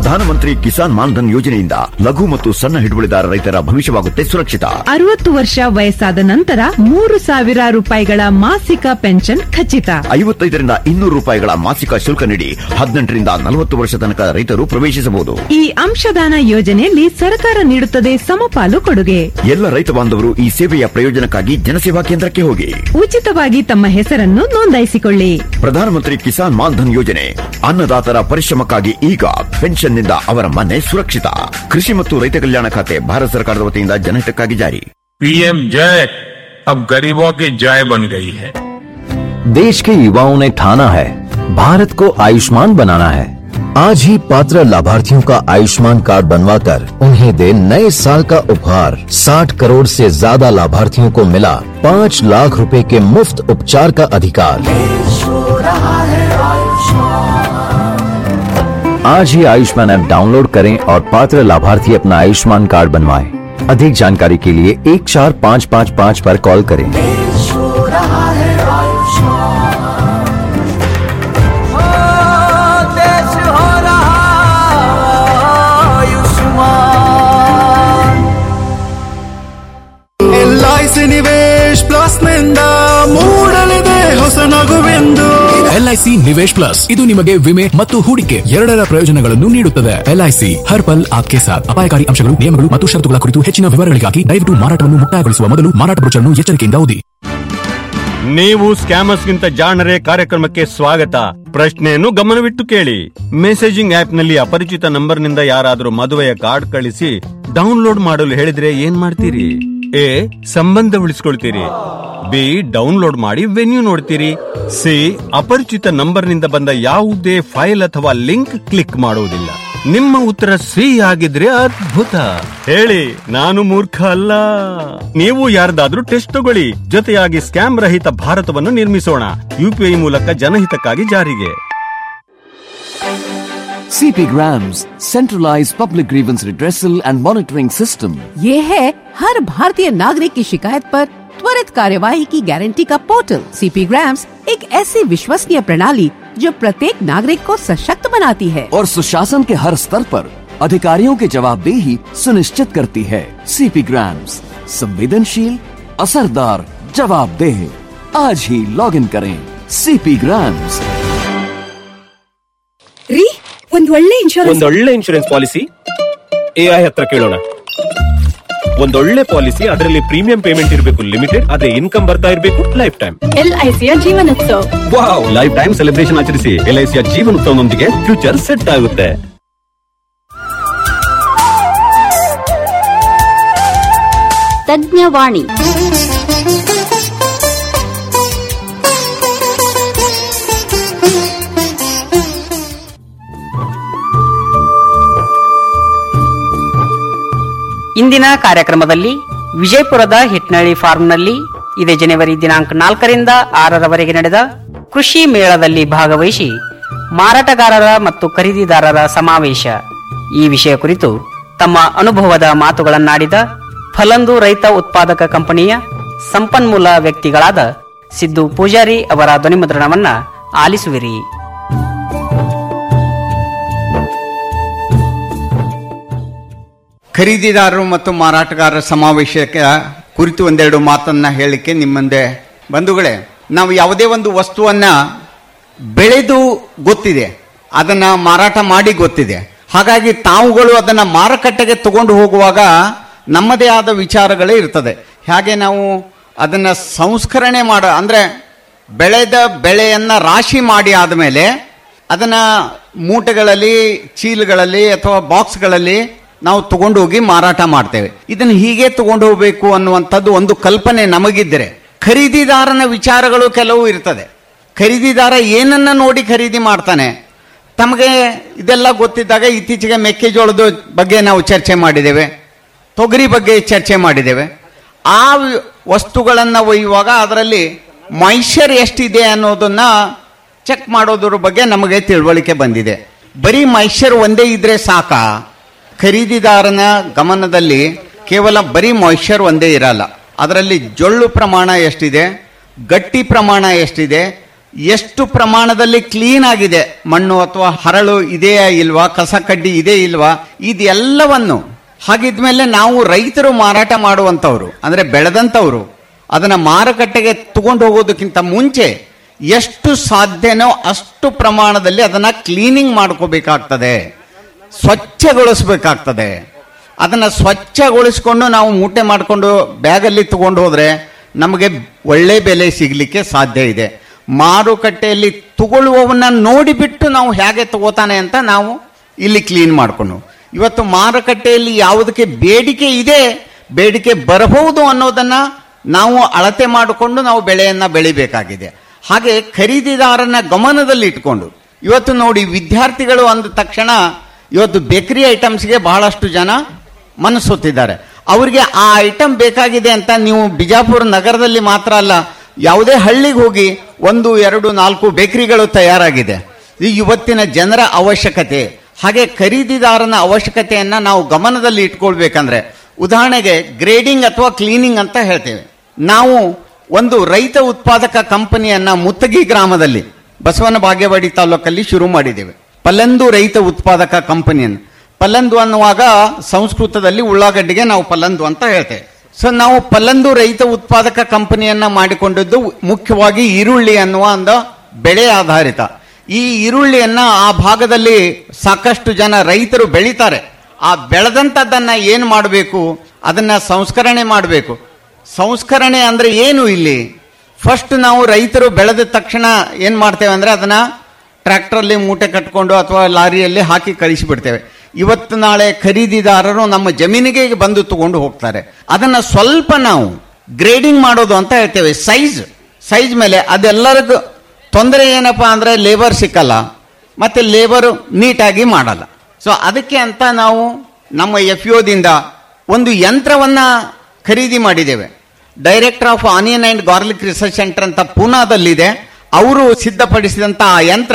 ಪ್ರಧಾನಮಂತ್ರಿ ಕಿಸಾನ್ ಮಾನ್ಧನ್ ಯೋಜನೆಯಿಂದ ಲಘು ಮತ್ತು ಸಣ್ಣ ಹಿಡುವಳಿದಾರ ರೈತರ ಭವಿಷ್ಯವಾಗುತ್ತೆ ಸುರಕ್ಷಿತ ಅರವತ್ತು ವರ್ಷ ವಯಸ್ಸಾದ ನಂತರ ಮೂರು ಸಾವಿರ ರೂಪಾಯಿಗಳ ಮಾಸಿಕ ಪೆನ್ಷನ್ ಖಚಿತ ಐವತ್ತೈದರಿಂದ ಇನ್ನೂರು ರೂಪಾಯಿಗಳ ಮಾಸಿಕ ಶುಲ್ಕ ನೀಡಿ ಹದಿನೆಂಟರಿಂದ ನಲವತ್ತು ವರ್ಷ ತನಕ ರೈತರು ಪ್ರವೇಶಿಸಬಹುದು ಈ ಅಂಶದಾನ ಯೋಜನೆಯಲ್ಲಿ ಸರ್ಕಾರ ನೀಡುತ್ತದೆ ಸಮಪಾಲು ಕೊಡುಗೆ ಎಲ್ಲ ರೈತ ಬಾಂಧವರು ಈ ಸೇವೆಯ ಪ್ರಯೋಜನಕ್ಕಾಗಿ ಜನಸೇವಾ ಕೇಂದ್ರಕ್ಕೆ ಹೋಗಿ ಉಚಿತವಾಗಿ ತಮ್ಮ ಹೆಸರನ್ನು ನೋಂದಾಯಿಸಿಕೊಳ್ಳಿ ಪ್ರಧಾನಮಂತ್ರಿ ಕಿಸಾನ್ ಮಾನ್ಧನ್ ಯೋಜನೆ ಅನ್ನದಾತರ ಪರಿಶ್ರಮಕ್ಕಾಗಿ ಈಗ ಪೆನ್ಷನ್ನಿಂದ ಅವರ ಮನೆ ಸುರಕ್ಷಿತ ಕೃಷಿ ಮತ್ತು ರೈತ ಕಲ್ಯಾಣ ಖಾತೆ ಭಾರತ ಸರ್ಕಾರದ ವತಿಯಿಂದ ಜನಹಿತಕ್ಕಾಗಿ ಜಾರಿ पीएम जय अब गरीबों की जय बन गई है देश के युवाओं ने ठाना है भारत को आयुष्मान बनाना है आज ही पात्र लाभार्थियों का आयुष्मान कार्ड बनवाकर उन्हें दे नए साल का उपहार 60 करोड़ से ज्यादा लाभार्थियों को मिला 5 लाख रुपए के मुफ्त उपचार का अधिकार आज ही आयुष्मान ऐप डाउनलोड करें और पात्र लाभार्थी अपना आयुष्मान कार्ड बनवाएं। अधिक जानकारी के लिए एक चार पाँच पाँच पाँच पर कॉल करें देश हो रहा आयुष्मान L I C Nivesh plus ನಿಂದ ಮೂಡಲಿದೆ ಹೊಸ ನಗುವೆಂದು ಎಲ್ಐಸಿ ನಿವೇಶ್ ಪ್ಲಸ್ ಇದು ನಿಮಗೆ ವಿಮೆ ಮತ್ತು ಹೂಡಿಕೆ ಎರಡರ ಪ್ರಯೋಜನಗಳನ್ನು ನೀಡುತ್ತದೆ ಎಲ್ಐಸಿ ಹರ್ ಪಲ್ ಆಪ್ಕೆ ಸಾಥ್ ಅಪಾಯಕಾರಿ ಅಂಶಗಳು ನಿಯಮಗಳು ಮತ್ತು ಷರತ್ತುಗಳ ಕುರಿತು ಹೆಚ್ಚಿನ ವಿವರಗಳಿಗಾಗಿ ದಯವಿಟ್ಟು ಮಾರಾಟವನ್ನು ಮುಕ್ತಾಯಗೊಳಿಸುವ ಮೊದಲು ಮಾರಾಟ ಬ್ರೋಚರ್ನ್ನು ಎಚ್ಚರಿಕೆಯಿಂದ ಓದಿ ನೀವು ಸ್ಕ್ಯಾಮರ್ಸ್ಗಿಂತ ಜಾಣರೇ ಕಾರ್ಯಕ್ರಮಕ್ಕೆ ಸ್ವಾಗತ ಪ್ರಶ್ನೆಯನ್ನು ಗಮನವಿಟ್ಟು ಕೇಳಿ ಮೆಸೇಜಿಂಗ್ ಆಪ್ ನಲ್ಲಿ ಅಪರಿಚಿತ ನಂಬರ್ನಿಂದ ಯಾರಾದರೂ ಮದುವೆಯ ಕಾರ್ಡ್ ಕಳಿಸಿ ಡೌನ್ಲೋಡ್ ಮಾಡಲು ಹೇಳಿದ್ರೆ ಏನ್ ಮಾಡ್ತೀರಿ ಎ ಸಂಬಂಧ ಉಳಿಸ್ಕೊಳ್ತೀರಿ ಬಿ ಡೌನ್ಲೋಡ್ ಮಾಡಿ ವೆನ್ಯೂ ನೋಡ್ತೀರಿ ಸಿ ಅಪರಿಚಿತ ನಂಬರ್ನಿಂದ ಬಂದ ಯಾವುದೇ ಫೈಲ್ ಅಥವಾ ಲಿಂಕ್ ಕ್ಲಿಕ್ ಮಾಡುವುದಿಲ್ಲ ನಿಮ್ಮ ಉತ್ತರ ಸಿ ಆಗಿದ್ರೆ ಅದ್ಭುತ ಹೇಳಿ ನಾನು ಮೂರ್ಖ ಅಲ್ಲ ನೀವು ಯಾರ್ದಾದ್ರೂ ಟೆಸ್ಟ್ ತಗೊಳ್ಳಿ ಜೊತೆಯಾಗಿ ಸ್ಕ್ಯಾಮ್ ರಹಿತ ಭಾರತವನ್ನು ನಿರ್ಮಿಸೋಣ ಯುಪಿಐ ಮೂಲಕ ಜನಹಿತಕ್ಕಾಗಿ ಜಾರಿಗೆ CP Grams, centralized public grievance redressal and monitoring system. ये है हर भारतीय नागरिक की शिकायत पर त्वरित कार्यवाही की गारंटी का पोर्टल सीपी ग्राम्स एक ऐसी विश्वसनीय प्रणाली जो प्रत्येक नागरिक को सशक्त बनाती है और सुशासन के हर स्तर पर अधिकारियों की जवाबदेही सुनिश्चित करती है सीपी ग्राम्स संवेदनशील असरदार जवाबदेह आज ही लॉग इन करें सीपी ग्राम्स ರೀ ಒಂದ್ ಒಳ್ಳೆ ಇನ್ಶೂರೆನ್ಸ್ ಒಂದೊಳ್ಳೆ ಇನ್ಶೂರೆನ್ಸ್ ಪಾಲಿಸಿ ಎಐ ಹತ್ರ ಕೇಳೋಣ ಒಂದೊಳ್ಳೆ ಪಾಲಿಸಿ ಅದರಲ್ಲಿ ಪ್ರೀಮಿಯಂ ಪೇಮೆಂಟ್ ಇರಬೇಕು ಲಿಮಿಟೆಡ್ ಅದೇ ಇನ್ಕಮ್ ಬರ್ತಾ ಇರಬೇಕು ಲೈಫ್ ಟೈಮ್ ಎಲ್ಐಸಿಯ Jeevan Utsav wow life time celebration ಆಚರಿಸಿ ಎಲ್ಐಸಿಯ ಜೀವನೋತ್ಸವದೊಂದಿಗೆ ಫ್ಯೂಚರ್ ಸೆಟ್ ಆಗುತ್ತೆ ತಜ್ಞವಾಣಿ ಇಂದಿನ ಕಾರ್ಯಕ್ರಮದಲ್ಲಿ ವಿಜಯಪುರದ ಹಿಟ್ನಳ್ಳಿ ಫಾರ್ಮ್ನಲ್ಲಿ ಇದೇ ಜನವರಿ ದಿನಾಂಕ ನಾಲ್ಕರಿಂದ ಆರರವರೆಗೆ ನಡೆದ ಕೃಷಿ ಮೇಳದಲ್ಲಿ ಭಾಗವಹಿಸಿ ಮಾರಾಟಗಾರರ ಮತ್ತು ಖರೀದಿದಾರರ ಸಮಾವೇಶ ಈ ವಿಷಯ ಕುರಿತು ತಮ್ಮ ಅನುಭವದ ಮಾತುಗಳನ್ನಾಡಿದ ಫಲಂದು ರೈತ ಉತ್ಪಾದಕ ಕಂಪನಿಯ ಸಂಪನ್ಮೂಲ ವ್ಯಕ್ತಿಗಳಾದ ಸಿದ್ದು ಪೂಜಾರಿ ಅವರ ಧ್ವನಿಮುದ್ರಣವನ್ನ ಆಲಿಸುವಿರಿ ಖರೀದಿದಾರರು ಮತ್ತು ಮಾರಾಟಗಾರರ ಸಮಾವೇಶಕ್ಕೆ ಕುರಿತು ಒಂದೆರಡು ಮಾತನ್ನ ಹೇಳಲಿಕ್ಕೆ ನಿಮ್ಮ ಮುಂದೆ ಬಂಧುಗಳೇ ನಾವು ಯಾವುದೇ ಒಂದು ವಸ್ತುವನ್ನ ಬೆಳೆದು ಗೊತ್ತಿದೆ ಅದನ್ನ ಮಾರಾಟ ಮಾಡಿ ಗೊತ್ತಿದೆ ಹಾಗಾಗಿ ತಾವುಗಳು ಅದನ್ನ ಮಾರುಕಟ್ಟೆಗೆ ತಗೊಂಡು ಹೋಗುವಾಗ ನಮ್ಮದೇ ಆದ ವಿಚಾರಗಳೇ ಇರ್ತದೆ ಹಾಗೆ ನಾವು ಅದನ್ನ ಸಂಸ್ಕರಣೆ ಮಾಡ ಅಂದ್ರೆ ಬೆಳೆದ ಬೆಳೆಯನ್ನ ರಾಶಿ ಮಾಡಿ ಆದಮೇಲೆ ಅದನ್ನ ಮೂಟೆಗಳಲ್ಲಿ ಚೀಲಗಳಲ್ಲಿ ಅಥವಾ ಬಾಕ್ಸ್ಗಳಲ್ಲಿ ನಾವು ತಗೊಂಡು ಹೋಗಿ ಮಾರಾಟ ಮಾಡ್ತೇವೆ ಇದನ್ನು ಹೀಗೆ ತಗೊಂಡು ಹೋಗಬೇಕು ಅನ್ನುವಂಥದ್ದು ಒಂದು ಕಲ್ಪನೆ ನಮಗಿದ್ದರೆ ಖರೀದಿದಾರನ ವಿಚಾರಗಳು ಕೆಲವು ಇರ್ತದೆ ಖರೀದಿದಾರ ಏನನ್ನ ನೋಡಿ ಖರೀದಿ ಮಾಡ್ತಾನೆ ತಮಗೆ ಇದೆಲ್ಲ ಗೊತ್ತಿದ್ದಾಗ ಇತ್ತೀಚೆಗೆ ಮೆಕ್ಕೆಜೋಳದ ಬಗ್ಗೆ ನಾವು ಚರ್ಚೆ ಮಾಡಿದ್ದೇವೆ ತೊಗರಿ ಬಗ್ಗೆ ಚರ್ಚೆ ಮಾಡಿದ್ದೇವೆ ಆ ವಿ- ವಸ್ತುಗಳನ್ನ ಒಯ್ಯುವಾಗ ಅದರಲ್ಲಿ ಮಾಯಿಶ್ಚರ್ ಎಷ್ಟಿದೆ ಅನ್ನೋದನ್ನ ಚೆಕ್ ಮಾಡೋದ್ರ ಬಗ್ಗೆ ನಮಗೆ ತಿಳುವಳಿಕೆ ಬಂದಿದೆ ಬರೀ ಮಾಯಿಶ್ಚರ್ ಒಂದೇ ಇದ್ರೆ ಸಾಕಾ ಖರೀದಿದಾರನ ಗಮನದಲ್ಲಿ ಕೇವಲ ಬರೀ ಮಾಯಿಶ್ಚರ್ ಒಂದೇ ಇರಲ್ಲ ಅದರಲ್ಲಿ ಜೊಳ್ಳು ಪ್ರಮಾಣ ಎಷ್ಟಿದೆ ಗಟ್ಟಿ ಪ್ರಮಾಣ ಎಷ್ಟಿದೆ ಎಷ್ಟು ಪ್ರಮಾಣದಲ್ಲಿ ಕ್ಲೀನ್ ಆಗಿದೆ ಮಣ್ಣು ಅಥವಾ ಹರಳು ಇದೆಯಾ ಇಲ್ವಾ ಕಸ ಕಡ್ಡಿ ಇದೆ ಇಲ್ವಾ ಇದೆಲ್ಲವನ್ನು ಹಾಗಿದ್ಮೇಲೆ ನಾವು ರೈತರು ಮಾರಾಟ ಮಾಡುವಂತವ್ರು ಅಂದ್ರೆ ಬೆಳೆದಂತವ್ರು ಅದನ್ನ ಮಾರುಕಟ್ಟೆಗೆ ತಗೊಂಡು ಹೋಗೋದಕ್ಕಿಂತ ಮುಂಚೆ ಎಷ್ಟು ಸಾಧ್ಯನೋ ಅಷ್ಟು ಪ್ರಮಾಣದಲ್ಲಿ ಅದನ್ನ ಕ್ಲೀನಿಂಗ್ ಮಾಡ್ಕೋಬೇಕಾಗ್ತದೆ ಸ್ವಚ್ಛಗೊಳಿಸ್ಬೇಕಾಗ್ತದೆ ಅದನ್ನ ಸ್ವಚ್ಛಗೊಳಿಸ್ಕೊಂಡು ನಾವು ಮೂಟೆ ಮಾಡಿಕೊಂಡು ಬ್ಯಾಗಲ್ಲಿ ತಗೊಂಡು ಹೋದ್ರೆ ನಮಗೆ ಒಳ್ಳೆ ಬೆಲೆ ಸಿಗಲಿಕ್ಕೆ ಸಾಧ್ಯ ಇದೆ ಮಾರುಕಟ್ಟೆಯಲ್ಲಿ ತಗೊಳ್ಳುವವನ್ನ ನೋಡಿಬಿಟ್ಟು ನಾವು ಹೇಗೆ ತಗೋತಾನೆ ಅಂತ ನಾವು ಇಲ್ಲಿ ಕ್ಲೀನ್ ಮಾಡಿಕೊಂಡು ಇವತ್ತು ಮಾರುಕಟ್ಟೆಯಲ್ಲಿ ಯಾವುದಕ್ಕೆ ಬೇಡಿಕೆ ಇದೆ ಬೇಡಿಕೆ ಬರಬಹುದು ಅನ್ನೋದನ್ನ ನಾವು ಅಳತೆ ಮಾಡಿಕೊಂಡು ನಾವು ಬೆಳೆಯನ್ನ ಬೆಳಿಬೇಕಾಗಿದೆ ಹಾಗೆ ಖರೀದಿದಾರನ ಗಮನದಲ್ಲಿ ಇಟ್ಕೊಂಡು ಇವತ್ತು ನೋಡಿ ವಿದ್ಯಾರ್ಥಿಗಳು ಅಂದ ತಕ್ಷಣ ಇವತ್ತು ಬೇಕರಿ ಐಟಮ್ಸ್ಗೆ ಬಹಳಷ್ಟು ಜನ ಮನಸ್ಸೊತ್ತಿದ್ದಾರೆ ಅವರಿಗೆ ಆ ಐಟಮ್ ಬೇಕಾಗಿದೆ ಅಂತ ನೀವು ಬಿಜಾಪುರ ನಗರದಲ್ಲಿ ಮಾತ್ರ ಅಲ್ಲ ಯಾವುದೇ ಹಳ್ಳಿಗೆ ಹೋಗಿ ಒಂದು ಎರಡು ನಾಲ್ಕು ಬೇಕರಿಗಳು ತಯಾರಾಗಿದೆ ಇದು ಇವತ್ತಿನ ಜನರ ಅವಶ್ಯಕತೆ ಹಾಗೆ ಖರೀದಿದಾರನ ಅವಶ್ಯಕತೆಯನ್ನ ನಾವು ಗಮನದಲ್ಲಿ ಇಟ್ಕೊಳ್ಬೇಕಂದ್ರೆ ಉದಾಹರಣೆಗೆ ಗ್ರೇಡಿಂಗ್ ಅಥವಾ ಕ್ಲೀನಿಂಗ್ ಅಂತ ಹೇಳ್ತೇವೆ ನಾವು ಒಂದು ರೈತ ಉತ್ಪಾದಕ ಕಂಪನಿಯನ್ನ ಮುತ್ತಗಿ ಗ್ರಾಮದಲ್ಲಿ ಬಸವನ ಬಾಗೇವಾಡಿ ತಾಲೂಕಲ್ಲಿ ಶುರು ಮಾಡಿದ್ದೇವೆ ಪಲ್ಲಂದು ರೈತ ಉತ್ಪಾದಕ ಕಂಪನಿಯನ್ನು ಪಲ್ಲಂದು ಅನ್ನುವಾಗ ಸಂಸ್ಕೃತದಲ್ಲಿ ಉಳ್ಳಾಗಡ್ಡಿಗೆ ನಾವು ಪಲ್ಲಂದು ಅಂತ ಹೇಳ್ತೇವೆ ಸೊ ನಾವು ಪಲ್ಲಂದು ರೈತ ಉತ್ಪಾದಕ ಕಂಪನಿಯನ್ನ ಮಾಡಿಕೊಂಡಿದ್ದು ಮುಖ್ಯವಾಗಿ ಈರುಳ್ಳಿ ಅನ್ನುವ ಒಂದು ಬೆಳೆ ಆಧಾರಿತ ಈ ಈರುಳ್ಳಿಯನ್ನ ಆ ಭಾಗದಲ್ಲಿ ಸಾಕಷ್ಟು ಜನ ರೈತರು ಬೆಳೀತಾರೆ ಆ ಬೆಳೆದಂಥದ್ದನ್ನ ಏನ್ ಮಾಡಬೇಕು ಅದನ್ನ ಸಂಸ್ಕರಣೆ ಮಾಡಬೇಕು ಸಂಸ್ಕರಣೆ ಅಂದ್ರೆ ಏನು ಇಲ್ಲಿ ಫಸ್ಟ್ ನಾವು ರೈತರು ಬೆಳೆದ ತಕ್ಷಣ ಏನ್ ಮಾಡ್ತೇವೆ ಅಂದ್ರೆ ಅದನ್ನ ಟ್ರ್ಯಾಕ್ಟರ್ಲಿ ಮೂಟೆ ಕಟ್ಕೊಂಡು ಅಥವಾ ಲಾರಿಯಲ್ಲಿ ಹಾಕಿ ಕಳಿಸಿಬಿಡ್ತೇವೆ ಇವತ್ತು ನಾಳೆ ಖರೀದಿದಾರರು ನಮ್ಮ ಜಮೀನಿಗೆ ಬಂದು ತಗೊಂಡು ಹೋಗ್ತಾರೆ ಅದನ್ನ ಸ್ವಲ್ಪ ನಾವು ಗ್ರೇಡಿಂಗ್ ಮಾಡೋದು ಅಂತ ಹೇಳ್ತೇವೆ ಸೈಜ್ ಸೈಜ್ ಮೇಲೆ ಅದೆಲ್ಲರಿಗೂ ತೊಂದರೆ ಏನಪ್ಪಾ ಅಂದ್ರೆ ಲೇಬರ್ ಸಿಕ್ಕಲ್ಲ ಮತ್ತೆ ಲೇಬರ್ ನೀಟಾಗಿ ಮಾಡಲ್ಲ ಸೊ ಅದಕ್ಕೆ ಅಂತ ನಾವು ನಮ್ಮ ಎಫ್ ದಿಂದ ಒಂದು ಯಂತ್ರವನ್ನ ಖರೀದಿ ಮಾಡಿದ್ದೇವೆ director of onion and garlic research centre ಅಂತ ಪೂನಾದಲ್ಲಿದೆ ಅವರು ಸಿದ್ಧಪಡಿಸಿದಂತ ಆ ಯಂತ್ರ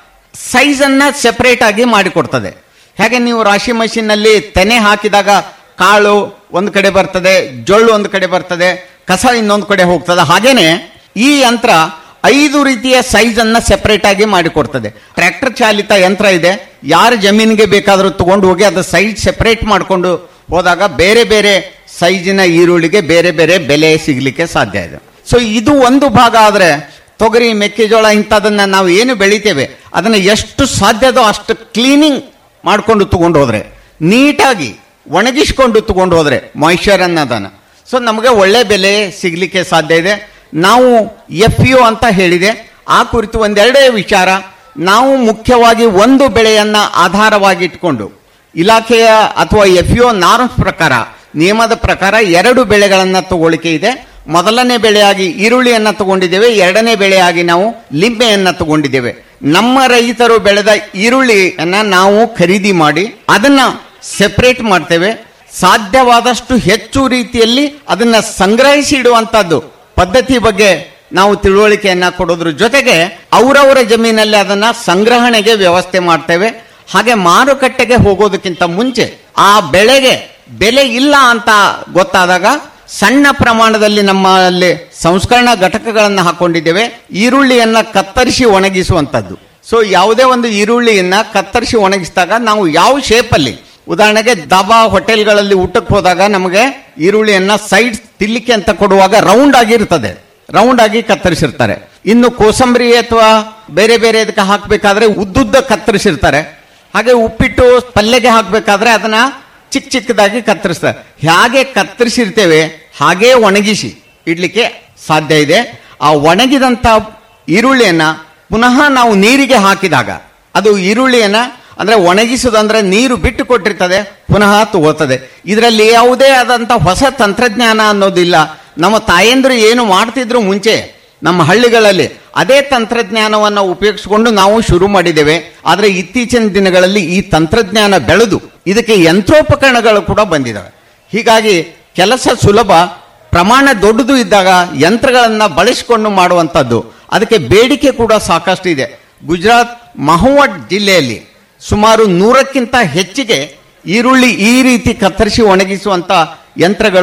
ಸೈಜ್ ಅನ್ನ ಸೆಪರೇಟ್ ಆಗಿ ಮಾಡಿಕೊಡ್ತದೆ ಹೇಗೆ ನೀವು ರಾಶಿ ಮಷೀನ್ ನಲ್ಲಿ ತೆನೆ ಹಾಕಿದಾಗ ಕಾಳು ಒಂದು ಕಡೆ ಬರ್ತದೆ ಜೊಳ್ಳು ಒಂದು ಕಡೆ ಬರ್ತದೆ ಕಸ ಇನ್ನೊಂದು ಕಡೆ ಹೋಗ್ತದೆ ಹಾಗೇನೆ ಈ ಯಂತ್ರ ಐದು ರೀತಿಯ ಸೈಜ್ ಅನ್ನ ಸೆಪರೇಟ್ ಆಗಿ ಮಾಡಿಕೊಡ್ತದೆ ಟ್ರ್ಯಾಕ್ಟರ್ ಚಾಲಿತ ಯಂತ್ರ ಇದೆ ಯಾರ ಜಮೀನಿಗೆ ಬೇಕಾದರೂ ತಗೊಂಡು ಹೋಗಿ ಅದು ಸೈಜ್ ಸೆಪರೇಟ್ ಮಾಡಿಕೊಂಡು ಹೋದಾಗ ಬೇರೆ ಬೇರೆ ಸೈಜಿನ ಈರುಳ್ಳಿಗೆ ಬೇರೆ ಬೇರೆ ಬೆಲೆ ಸಿಗ್ಲಿಕ್ಕೆ ಸಾಧ್ಯ ಇದೆ ಸೊ ಇದು ಒಂದು ಭಾಗ ಆದ್ರೆ ತೊಗರಿ ಮೆಕ್ಕೆಜೋಳ ಇಂಥದನ್ನ ನಾವು ಏನು ಬೆಳಿತೇವೆ ಅದನ್ನ ಎಷ್ಟು ಸಾಧ್ಯದೋ ಅಷ್ಟು ಕ್ಲೀನಿಂಗ್ ಮಾಡ್ಕೊಂಡು ತಗೊಂಡು ಹೋದ್ರೆ ನೀಟಾಗಿ ಒಣಗಿಸ್ಕೊಂಡು ತಗೊಂಡು ಹೋದ್ರೆ ಮಾಯಿಶ್ಚರ್ ಅನ್ನೋದನ್ನ ಸೊ ನಮಗೆ ಒಳ್ಳೆ ಬೆಲೆ ಸಿಗ್ಲಿಕ್ಕೆ ಸಾಧ್ಯ ಇದೆ ನಾವು ಎಫ್ ಯು ಅಂತ ಹೇಳಿದೆ ಆ ಕುರಿತು ಒಂದೆರಡೇ ವಿಚಾರ ನಾವು ಮುಖ್ಯವಾಗಿ ಒಂದು ಬೆಳೆಯನ್ನ ಆಧಾರವಾಗಿ ಇಟ್ಕೊಂಡು ಇಲಾಖೆಯ ಅಥವಾ ಎಫ್ ಯು ನಾರ್ಮ್ಸ್ ಪ್ರಕಾರ ನಿಯಮದ ಪ್ರಕಾರ ಎರಡು ಬೆಳೆಗಳನ್ನ ತಗೊಳ್ಳಿಕೆ ಇದೆ ಮೊದಲನೇ ಬೆಳೆಯಾಗಿ ಈರುಳ್ಳಿಯನ್ನ ತಗೊಂಡಿದ್ದೇವೆ ಎರಡನೇ ಬೆಳೆಯಾಗಿ ನಾವು ಲಿಂಬೆಯನ್ನ ತಗೊಂಡಿದ್ದೇವೆ ನಮ್ಮ ರೈತರು ಬೆಳೆದ ಈರುಳ್ಳಿಯನ್ನ ನಾವು ಖರೀದಿ ಮಾಡಿ ಅದನ್ನ ಸೆಪರೇಟ್ ಮಾಡ್ತೇವೆ ಸಾಧ್ಯವಾದಷ್ಟು ಹೆಚ್ಚು ರೀತಿಯಲ್ಲಿ ಅದನ್ನ ಸಂಗ್ರಹಿಸಿ ಇಡುವಂತದ್ದು ಪದ್ಧತಿ ಬಗ್ಗೆ ನಾವು ತಿಳುವಳಿಕೆಯನ್ನ ಕೊಡೋದ್ರ ಜೊತೆಗೆ ಅವರವರ ಜಮೀನಲ್ಲಿ ಅದನ್ನ ಸಂಗ್ರಹಣೆಗೆ ವ್ಯವಸ್ಥೆ ಮಾಡ್ತೇವೆ ಹಾಗೆ ಮಾರುಕಟ್ಟೆಗೆ ಹೋಗೋದಕ್ಕಿಂತ ಮುಂಚೆ ಆ ಬೆಳೆಗೆ ಬೆಲೆ ಇಲ್ಲ ಅಂತ ಗೊತ್ತಾದಾಗ ಸಣ್ಣ ಪ್ರಮಾಣದಲ್ಲಿ ನಮ್ಮಲ್ಲಿ ಸಂಸ್ಕರಣಾ ಘಟಕಗಳನ್ನು ಹಾಕೊಂಡಿದ್ದೇವೆ ಈರುಳ್ಳಿಯನ್ನ ಕತ್ತರಿಸಿ ಒಣಗಿಸುವಂತದ್ದು ಸೊ ಯಾವುದೇ ಒಂದು ಈರುಳ್ಳಿಯನ್ನ ಕತ್ತರಿಸಿ ಒಣಗಿಸಿದಾಗ ನಾವು ಯಾವ ಶೇಪಲ್ಲಿ ಉದಾಹರಣೆಗೆ ದಾಬಾ ಹೋಟೆಲ್ಗಳಲ್ಲಿ ಊಟಕ್ಕೆ ಹೋದಾಗ ನಮಗೆ ಈರುಳ್ಳಿಯನ್ನ ಸೈಡ್ ತಿನ್ಲಿಕ್ಕೆ ಅಂತ ಕೊಡುವಾಗ ರೌಂಡ್ ಆಗಿರ್ತದೆ ರೌಂಡ್ ಆಗಿ ಕತ್ತರಿಸಿರ್ತಾರೆ ಇನ್ನು ಕೋಸಂಬರಿ ಅಥವಾ ಬೇರೆ ಬೇರೆ ಇದಕ್ಕೆ ಹಾಕಬೇಕಾದ್ರೆ ಉದ್ದುದ್ದ ಕತ್ತರಿಸಿರ್ತಾರೆ ಹಾಗೆ ಉಪ್ಪಿಟ್ಟು ಪಲ್ಯಗೆ ಹಾಕಬೇಕಾದ್ರೆ ಅದನ್ನ ಚಿಕ್ಕ ಚಿಕ್ಕದಾಗಿ ಕತ್ತರಿಸ್ತಾರೆ ಹೇಗೆ ಕತ್ತರಿಸಿರ್ತೇವೆ ಹಾಗೇ ಒಣಗಿಸಿ ಇಡ್ಲಿಕ್ಕೆ ಸಾಧ್ಯ ಇದೆ ಆ ಒಣಗಿದಂತ ಈರುಳ್ಳಿಯನ್ನ ಪುನಃ ನಾವು ನೀರಿಗೆ ಹಾಕಿದಾಗ ಅದು ಈರುಳ್ಳಿಯನ್ನ ಅಂದ್ರೆ ಒಣಗಿಸುದಂದ್ರೆ ನೀರು ಬಿಟ್ಟು ಕೊಟ್ಟಿರ್ತದೆ ಪುನಃ ತಗೋತದೆ ಇದರಲ್ಲಿ ಯಾವುದೇ ಆದಂತ ಹೊಸ ತಂತ್ರಜ್ಞಾನ ಅನ್ನೋದಿಲ್ಲ ನಮ್ಮ ತಾಯಂದ್ರು ಏನು ಮಾಡ್ತಿದ್ರು ಮುಂಚೆ ನಮ್ಮ ಹಳ್ಳಿಗಳಲ್ಲಿ ಅದೇ ತಂತ್ರಜ್ಞಾನವನ್ನು ಉಪಯೋಗಿಸಿಕೊಂಡು ನಾವು ಶುರು ಮಾಡಿದ್ದೇವೆ ಆದರೆ ಇತ್ತೀಚಿನ ದಿನಗಳಲ್ಲಿ ಈ ತಂತ್ರಜ್ಞಾನ ಬೆಳೆದು ಇದಕ್ಕೆ ಯಂತ್ರೋಪಕರಣಗಳು ಕೂಡ ಬಂದಿದ್ದಾವೆ ಹೀಗಾಗಿ ಕೆಲಸ ಸುಲಭ ಪ್ರಮಾಣ ದೊಡ್ಡದು ಇದ್ದಾಗ ಯಂತ್ರಗಳನ್ನ ಬಳಸಿಕೊಂಡು ಮಾಡುವಂಥದ್ದು ಅದಕ್ಕೆ ಬೇಡಿಕೆ ಕೂಡ ಸಾಕಷ್ಟು ಇದೆ ಗುಜರಾತ್ ಮಹೋವಟ್ ಜಿಲ್ಲೆಯಲ್ಲಿ ಸುಮಾರು ನೂರಕ್ಕಿಂತ ಹೆಚ್ಚಿಗೆ ಈರುಳ್ಳಿ ಈ ರೀತಿ ಕತ್ತರಿಸಿ ಒಣಗಿಸುವಂತ ಯಂತ್ರಗಳು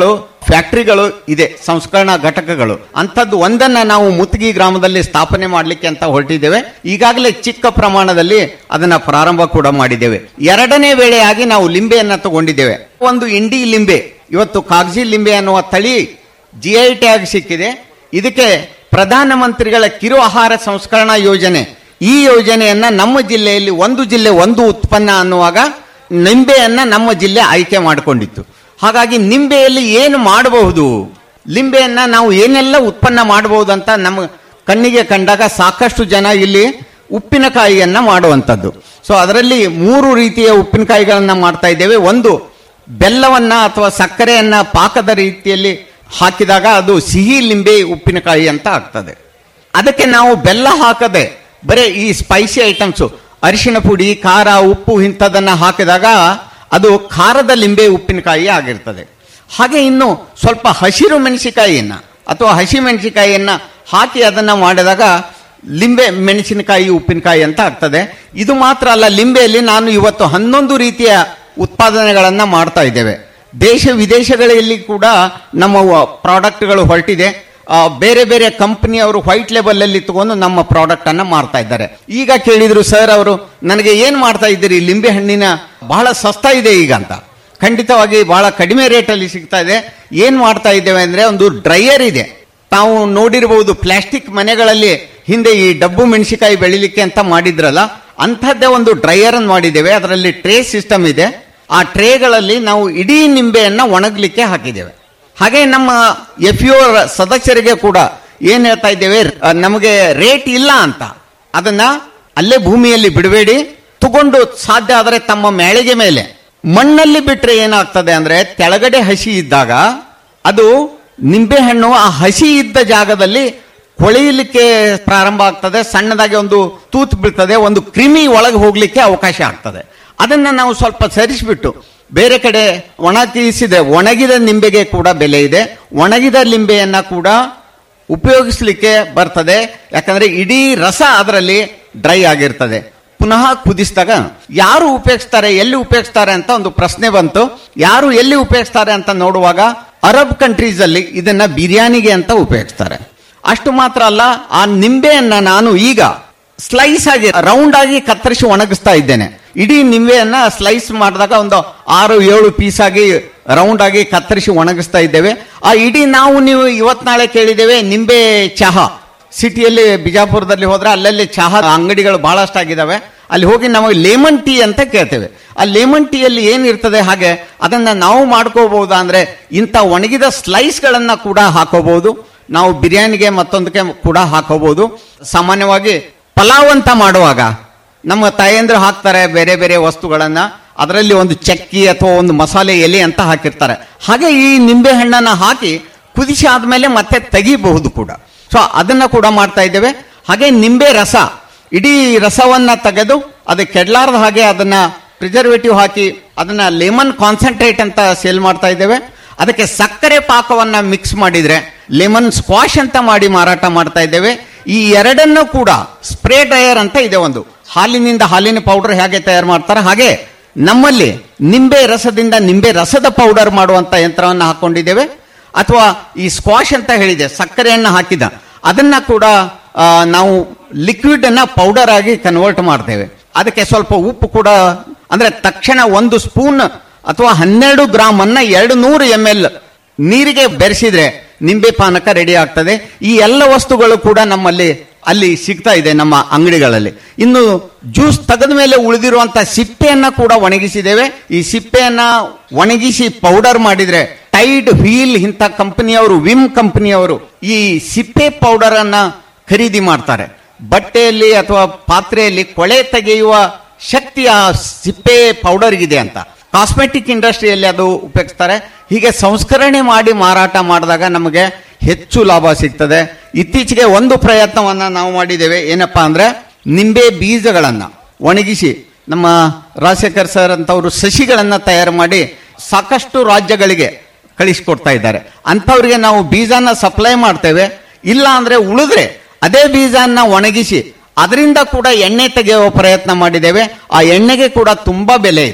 ಫ್ಯಾಕ್ಟರಿಗಳು ಇದೆ ಸಂಸ್ಕರಣಾ ಘಟಕಗಳು ಅಂಥದ್ದು ಒಂದನ್ನ ನಾವು ಮುತ್ತಿಗೆ ಗ್ರಾಮದಲ್ಲಿ ಸ್ಥಾಪನೆ ಮಾಡಲಿಕ್ಕೆ ಅಂತ ಹೊರಟಿದ್ದೇವೆ ಈಗಾಗಲೇ ಚಿಕ್ಕ ಪ್ರಮಾಣದಲ್ಲಿ ಅದನ್ನ ಪ್ರಾರಂಭ ಕೂಡ ಮಾಡಿದ್ದೇವೆ ಎರಡನೇ ವೇಳೆಯಾಗಿ ನಾವು ಲಿಂಬೆಯನ್ನ ತಗೊಂಡಿದ್ದೇವೆ ಒಂದು ಇಂಡಿ ಲಿಂಬೆ ಇವತ್ತು ಕಾಗಜಿ ಲಿಂಬೆ ಅನ್ನುವ ತಳಿ ಜಿ ಐ ಟ್ಯಾಗ್ ಸಿಕ್ಕಿದೆ ಇದಕ್ಕೆ ಪ್ರಧಾನಮಂತ್ರಿಗಳ ಕಿರು ಆಹಾರ ಸಂಸ್ಕರಣಾ ಯೋಜನೆ ಈ ಯೋಜನೆಯನ್ನ ನಮ್ಮ ಜಿಲ್ಲೆಯಲ್ಲಿ ಒಂದು ಜಿಲ್ಲೆ ಒಂದು ಉತ್ಪನ್ನ ಅನ್ನುವಾಗ ನಿಂಬೆಯನ್ನ ನಮ್ಮ ಜಿಲ್ಲೆ ಆಯ್ಕೆ ಮಾಡಿಕೊಂಡಿತ್ತು ಹಾಗಾಗಿ ನಿಂಬೆಯಲ್ಲಿ ಏನು ಮಾಡಬಹುದು ಲಿಂಬೆಯನ್ನ ನಾವು ಏನೆಲ್ಲ ಉತ್ಪನ್ನ ಮಾಡಬಹುದು ಅಂತ ನಮ್ಮ ಕಣ್ಣಿಗೆ ಕಂಡಾಗ ಸಾಕಷ್ಟು ಜನ ಇಲ್ಲಿ ಉಪ್ಪಿನಕಾಯಿಯನ್ನ ಮಾಡುವಂಥದ್ದು ಸೊ ಅದರಲ್ಲಿ ಮೂರು ರೀತಿಯ ಉಪ್ಪಿನಕಾಯಿಗಳನ್ನ ಮಾಡ್ತಾ ಇದ್ದೇವೆ ಒಂದು ಬೆಲ್ಲವನ್ನ ಅಥವಾ ಸಕ್ಕರೆಯನ್ನ ಪಾಕದ ರೀತಿಯಲ್ಲಿ ಹಾಕಿದಾಗ ಅದು ಸಿಹಿ ಲಿಂಬೆ ಉಪ್ಪಿನಕಾಯಿ ಅಂತ ಆಗ್ತದೆ ಅದಕ್ಕೆ ನಾವು ಬೆಲ್ಲ ಹಾಕದೆ ಬರೀ ಈ ಸ್ಪೈಸಿ ಐಟಮ್ಸ್ ಅರಿಶಿಣ ಪುಡಿ ಖಾರ ಉಪ್ಪು ಇಂಥದನ್ನ ಹಾಕಿದಾಗ ಅದು ಖಾರದ ಲಿಂಬೆ ಉಪ್ಪಿನಕಾಯಿ ಆಗಿರ್ತದೆ ಹಾಗೆ ಇನ್ನು ಸ್ವಲ್ಪ ಹಸಿರು ಮೆಣಸಿಕಾಯಿಯನ್ನ ಅಥವಾ ಹಸಿ ಮೆಣಸಿಕಾಯಿಯನ್ನ ಹಾಕಿ ಅದನ್ನ ಮಾಡಿದಾಗ ಲಿಂಬೆ ಮೆಣಸಿನಕಾಯಿ ಉಪ್ಪಿನಕಾಯಿ ಅಂತ ಆಗ್ತದೆ ಇದು ಮಾತ್ರ ಅಲ್ಲ ಲಿಂಬೆಯಲ್ಲಿ ನಾನು ಇವತ್ತು ಹನ್ನೊಂದು ರೀತಿಯ ಉತ್ಪಾದನೆಗಳನ್ನ ಮಾಡ್ತಾ ಇದ್ದೇವೆ ದೇಶ ವಿದೇಶಗಳಲ್ಲಿ ಕೂಡ ನಮ್ಮ ಪ್ರಾಡಕ್ಟ್ಗಳು ಹೊರಟಿದೆ ಆ, ಬೇರೆ ಬೇರೆ ಕಂಪನಿಯವರು ವೈಟ್ ಲೆವೆಲ್ ಅಲ್ಲಿ ತಗೊಂಡು ನಮ್ಮ ಪ್ರಾಡಕ್ಟ್ ಅನ್ನ ಮಾರ್ತಾ ಇದ್ದಾರೆ ಈಗ ಕೇಳಿದ್ರು ಸರ್ ಅವರು ನನಗೆ ಏನ್ ಮಾಡ್ತಾ ಇದ್ದೀರಿ ಲಿಂಬೆ ಹಣ್ಣಿನ ಬಹಳ ಸಸ್ತಾ ಇದೆ ಈಗ ಅಂತ ಖಂಡಿತವಾಗಿ ಬಹಳ ಕಡಿಮೆ ರೇಟಲ್ಲಿ ಸಿಗ್ತಾ ಇದೆ ಏನ್ ಮಾಡ್ತಾ ಇದ್ದೇವೆ ಅಂದ್ರೆ ಒಂದು ಡ್ರೈಯರ್ ಇದೆ ತಾವು ನೋಡಿರಬಹುದು ಪ್ಲಾಸ್ಟಿಕ್ ಮನೆಗಳಲ್ಲಿ ಹಿಂದೆ ಈ ಡಬ್ಬು ಮೆಣಸಿಕಾಯಿ ಬೆಳಿಲಿಕ್ಕೆ ಅಂತ ಮಾಡಿದ್ರಲ್ಲ ಅಂಥದ್ದೇ ಒಂದು ಡ್ರೈಯರ್ ಅನ್ನು ಮಾಡಿದ್ದೇವೆ ಅದರಲ್ಲಿ ಟ್ರೇ ಸಿಸ್ಟಮ್ ಇದೆ ಆ ಟ್ರೇಗಳಲ್ಲಿ ನಾವು ಇಡೀ ನಿಂಬೆಯನ್ನ ಒಣಗಲಿಕ್ಕೆ ಹಾಕಿದ್ದೇವೆ ಹಾಗೆ ನಮ್ಮ ಎಫ್ ಯು ಸದಸ್ಯರಿಗೆ ಕೂಡ ಏನ್ ಹೇಳ್ತಾ ಇದ್ದೇವೆ ಅಹ್, ನಮಗೆ ರೇಟ್ ಇಲ್ಲ ಅಂತ ಅದನ್ನ ಅಲ್ಲೇ ಭೂಮಿಯಲ್ಲಿ ಬಿಡಬೇಡಿ ತಗೊಂಡು ಸಾಧ್ಯ ಆದರೆ ತಮ್ಮ ಮೇಳೆಗೆ ಮೇಲೆ ಮಣ್ಣಲ್ಲಿ ಬಿಟ್ರೆ ಏನಾಗ್ತದೆ ಅಂದ್ರೆ ಕೆಳಗಡೆ ಹಸಿ ಇದ್ದಾಗ ಅದು ನಿಂಬೆಹಣ್ಣು ಆ ಹಸಿ ಇದ್ದ ಜಾಗದಲ್ಲಿ ಕೊಳೆಯಲಿಕ್ಕೆ ಪ್ರಾರಂಭ ಆಗ್ತದೆ ಸಣ್ಣದಾಗಿ ಒಂದು ತೂತು ಬೀಳ್ತದೆ ಒಂದು ಕ್ರಿಮಿ ಒಳಗೆ ಹೋಗ್ಲಿಕ್ಕೆ ಅವಕಾಶ ಆಗ್ತದೆ ಅದನ್ನ ನಾವು ಸ್ವಲ್ಪ ಸರಿಸಿಬಿಟ್ಟು ಬೇರೆ ಕಡೆ ಒಣಗಿಸಿದೆ ಒಣಗಿದ ನಿಂಬೆಗೆ ಕೂಡ ಬೆಲೆ ಇದೆ ಒಣಗಿದ ಲಿಂಬೆಯನ್ನ ಕೂಡ ಉಪಯೋಗಿಸ್ಲಿಕ್ಕೆ ಬರ್ತದೆ ಯಾಕಂದ್ರೆ ಇಡೀ ರಸ ಅದರಲ್ಲಿ ಡ್ರೈ ಆಗಿರ್ತದೆ ಪುನಃ ಕುದಿಸಿದಾಗ ಯಾರು ಉಪಯೋಗಿಸ್ತಾರೆ ಎಲ್ಲಿ ಉಪಯೋಗಿಸ್ತಾರೆ ಅಂತ ಒಂದು ಪ್ರಶ್ನೆ ಬಂತು ಯಾರು ಎಲ್ಲಿ ಉಪಯೋಗಿಸ್ತಾರೆ ಅಂತ ನೋಡುವಾಗ ಅರಬ್ ಕಂಟ್ರೀಸ್ ಅಲ್ಲಿ ಇದನ್ನ ಬಿರಿಯಾನಿಗೆ ಅಂತ ಉಪಯೋಗಿಸ್ತಾರೆ ಅಷ್ಟು ಮಾತ್ರ ಅಲ್ಲ ಆ ನಿಂಬೆಯನ್ನ ನಾನು ಈಗ ಸ್ಲೈಸ್ ಆಗಿ ರೌಂಡ್ ಆಗಿ ಕತ್ತರಿಸಿ ಒಣಗಿಸ್ತಾ ಇದ್ದೇನೆ ಇಡೀ ನಿಂಬೆಯನ್ನ ಸ್ಲೈಸ್ ಮಾಡಿದಾಗ ಒಂದು ಆರು ಏಳು ಪೀಸ್ ಆಗಿ ರೌಂಡ್ ಆಗಿ ಕತ್ತರಿಸಿ ಒಣಗಿಸ್ತಾ ಇದ್ದೇವೆ ಆ ಇಡೀ ನಾವು ನೀವು ಇವತ್ ನಾಳೆ ಕೇಳಿದ್ದೇವೆ ನಿಂಬೆ ಚಹಾ ಸಿಟಿಯಲ್ಲಿ ಬಿಜಾಪುರದಲ್ಲಿ ಹೋದ್ರೆ ಅಲ್ಲಲ್ಲಿ ಚಹಾ ಅಂಗಡಿಗಳು ಬಹಳಷ್ಟು ಆಗಿದಾವೆ ಅಲ್ಲಿ ಹೋಗಿ ನಾವು ಲೆಮನ್ ಟೀ ಅಂತ ಕೇಳ್ತೇವೆ ಆ ಲೆಮನ್ ಟೀಯಲ್ಲಿ ಏನಿರ್ತದೆ ಹಾಗೆ ಅದನ್ನ ನಾವು ಮಾಡ್ಕೋಬಹುದಾ ಅಂದ್ರೆ ಇಂಥ ಒಣಗಿದ ಸ್ಲೈಸ್ಗಳನ್ನ ಕೂಡ ಹಾಕೋಬಹುದು ನಾವು ಬಿರಿಯಾನಿಗೆ ಮತ್ತೊಂದಕ್ಕೆ ಕೂಡ ಹಾಕೋಬಹುದು ಸಾಮಾನ್ಯವಾಗಿ ಪಲಾವ್ ಅಂತ ಮಾಡುವಾಗ ನಮ್ಮ ತಾಯಂದ್ರು ಹಾಕ್ತಾರೆ ಬೇರೆ ಬೇರೆ ವಸ್ತುಗಳನ್ನ ಅದರಲ್ಲಿ ಒಂದು ಚಕ್ಕಿ ಅಥವಾ ಒಂದು ಮಸಾಲೆ ಎಲೆ ಅಂತ ಹಾಕಿರ್ತಾರೆ ಹಾಗೆ ಈ ನಿಂಬೆ ಹಣ್ಣನ್ನ ಹಾಕಿ ಕುದಿಸಿ ಆದ್ಮೇಲೆ ಮತ್ತೆ ತೆಗಿಬಹುದು ಕೂಡ ಸೊ ಅದನ್ನ ಕೂಡ ಮಾಡ್ತಾ ಇದ್ದೇವೆ ಹಾಗೆ ನಿಂಬೆ ರಸ ಇಡೀ ರಸವನ್ನ ತೆಗೆದು ಅದು ಕೆಡ್ಲಾರ್ದ ಹಾಗೆ ಅದನ್ನ ಪ್ರಿಸರ್ವೇಟಿವ್ ಹಾಕಿ ಅದನ್ನ ಲೆಮನ್ ಕಾನ್ಸಂಟ್ರೇಟ್ ಅಂತ ಸೇಲ್ ಮಾಡ್ತಾ ಇದ್ದೇವೆ ಅದಕ್ಕೆ ಸಕ್ಕರೆ ಪಾಕವನ್ನ ಮಿಕ್ಸ್ ಮಾಡಿದ್ರೆ ಲೆಮನ್ ಸ್ಕ್ವಾಶ್ ಅಂತ ಮಾಡಿ ಮಾರಾಟ ಮಾಡ್ತಾ ಇದ್ದೇವೆ ಈ ಎರಡನ್ನೂ ಕೂಡ ಸ್ಪ್ರೇ ಡ್ರೈಯರ್ ಅಂತ ಇದೆ ಒಂದು ಹಾಲಿನಿಂದ ಹಾಲಿನ ಪೌಡರ್ ಹೇಗೆ ತಯಾರು ಮಾಡ್ತಾರೆ ಹಾಗೆ ನಮ್ಮಲ್ಲಿ ನಿಂಬೆ ರಸದಿಂದ ನಿಂಬೆ ರಸದ ಪೌಡರ್ ಮಾಡುವಂತ ಯಂತ್ರವನ್ನು ಹಾಕೊಂಡಿದ್ದೇವೆ ಅಥವಾ ಈ ಸ್ಕ್ವಾಶ್ ಅಂತ ಹೇಳಿದೆ ಸಕ್ಕರೆಯನ್ನ ಹಾಕಿದ ಅದನ್ನ ಕೂಡ ಆ, ನಾವು ಲಿಕ್ವಿಡ್ ಅನ್ನ ಪೌಡರ್ ಆಗಿ ಕನ್ವರ್ಟ್ ಮಾಡ್ತೇವೆ ಅದಕ್ಕೆ ಸ್ವಲ್ಪ ಉಪ್ಪು ಕೂಡ ಅಂದ್ರೆ ತಕ್ಷಣ ಒಂದು ಸ್ಪೂನ್ ಅಥವಾ ಹನ್ನೆರಡು ಗ್ರಾಮ್ ಅನ್ನ ಎರಡು ನೂರು ಎಂ ಎಲ್ ನೀರಿಗೆ ಬೆರೆಸಿದ್ರೆ ನಿಂಬೆ ಪಾನಕ ರೆಡಿ ಆಗ್ತದೆ ಈ ಎಲ್ಲ ವಸ್ತುಗಳು ಕೂಡ ನಮ್ಮಲ್ಲಿ ಅಲ್ಲಿ ಸಿಗ್ತಾ ಇದೆ ನಮ್ಮ ಅಂಗಡಿಗಳಲ್ಲಿ ಇನ್ನು ಜ್ಯೂಸ್ ತೆಗೆದ ಮೇಲೆ ಉಳಿದಿರುವಂತ ಸಿಪ್ಪೆಯನ್ನ ಕೂಡ ಒಣಗಿಸಿದ್ದೇವೆ ಈ ಸಿಪ್ಪೆಯನ್ನ ಒಣಗಿಸಿ ಪೌಡರ್ ಮಾಡಿದ್ರೆ ಟೈಡ್ ವೀಲ್ ಇಂಥ ಕಂಪನಿಯವರು ವಿಮ್ ಕಂಪನಿಯವರು ಈ ಸಿಪ್ಪೆ ಪೌಡರ್ ಅನ್ನ ಖರೀದಿ ಮಾಡ್ತಾರೆ ಬಟ್ಟೆಯಲ್ಲಿ ಅಥವಾ ಪಾತ್ರೆಯಲ್ಲಿ ಕೊಳೆ ತೆಗೆಯುವ ಶಕ್ತಿ ಆ ಸಿಪ್ಪೆ ಪೌಡರ್ಗಿದೆ ಅಂತ ಕಾಸ್ಮೆಟಿಕ್ ಇಂಡಸ್ಟ್ರಿಯಲ್ಲಿ ಅದು ಉಪಯೋಗಿಸ್ತಾರೆ ಹೀಗೆ ಸಂಸ್ಕರಣೆ ಮಾಡಿ ಮಾರಾಟ ಮಾಡಿದಾಗ ನಮಗೆ ಹೆಚ್ಚು ಲಾಭ ಸಿಗ್ತದೆ ಇತ್ತೀಚೆಗೆ ಒಂದು ಪ್ರಯತ್ನವನ್ನ ನಾವು ಮಾಡಿದ್ದೇವೆ ಏನಪ್ಪಾ ಅಂದ್ರೆ ನಿಂಬೆ ಬೀಜಗಳನ್ನ ಒಣಗಿಸಿ ನಮ್ಮ ರಾಜಶೇಖರ್ ಸರ್ ಅಂತವರು ಸಸಿಗಳನ್ನ ತಯಾರು ಮಾಡಿ ಸಾಕಷ್ಟು ರಾಜ್ಯಗಳಿಗೆ ಕಳಿಸ್ಕೊಡ್ತಾ ಇದ್ದಾರೆ ಅಂಥವ್ರಿಗೆ ನಾವು ಬೀಜನ ಸಪ್ಲೈ ಮಾಡ್ತೇವೆ ಇಲ್ಲ ಅಂದ್ರೆ ಉಳಿದ್ರೆ ಅದೇ ಬೀಜನ ಒಣಗಿಸಿ ಅದರಿಂದ ಕೂಡ ಎಣ್ಣೆ ತೆಗೆಯುವ ಪ್ರಯತ್ನ ಮಾಡಿದ್ದೇವೆ ಆ ಎಣ್ಣೆಗೆ ಕೂಡ ತುಂಬಾ ಬೆಲೆ ಇದೆ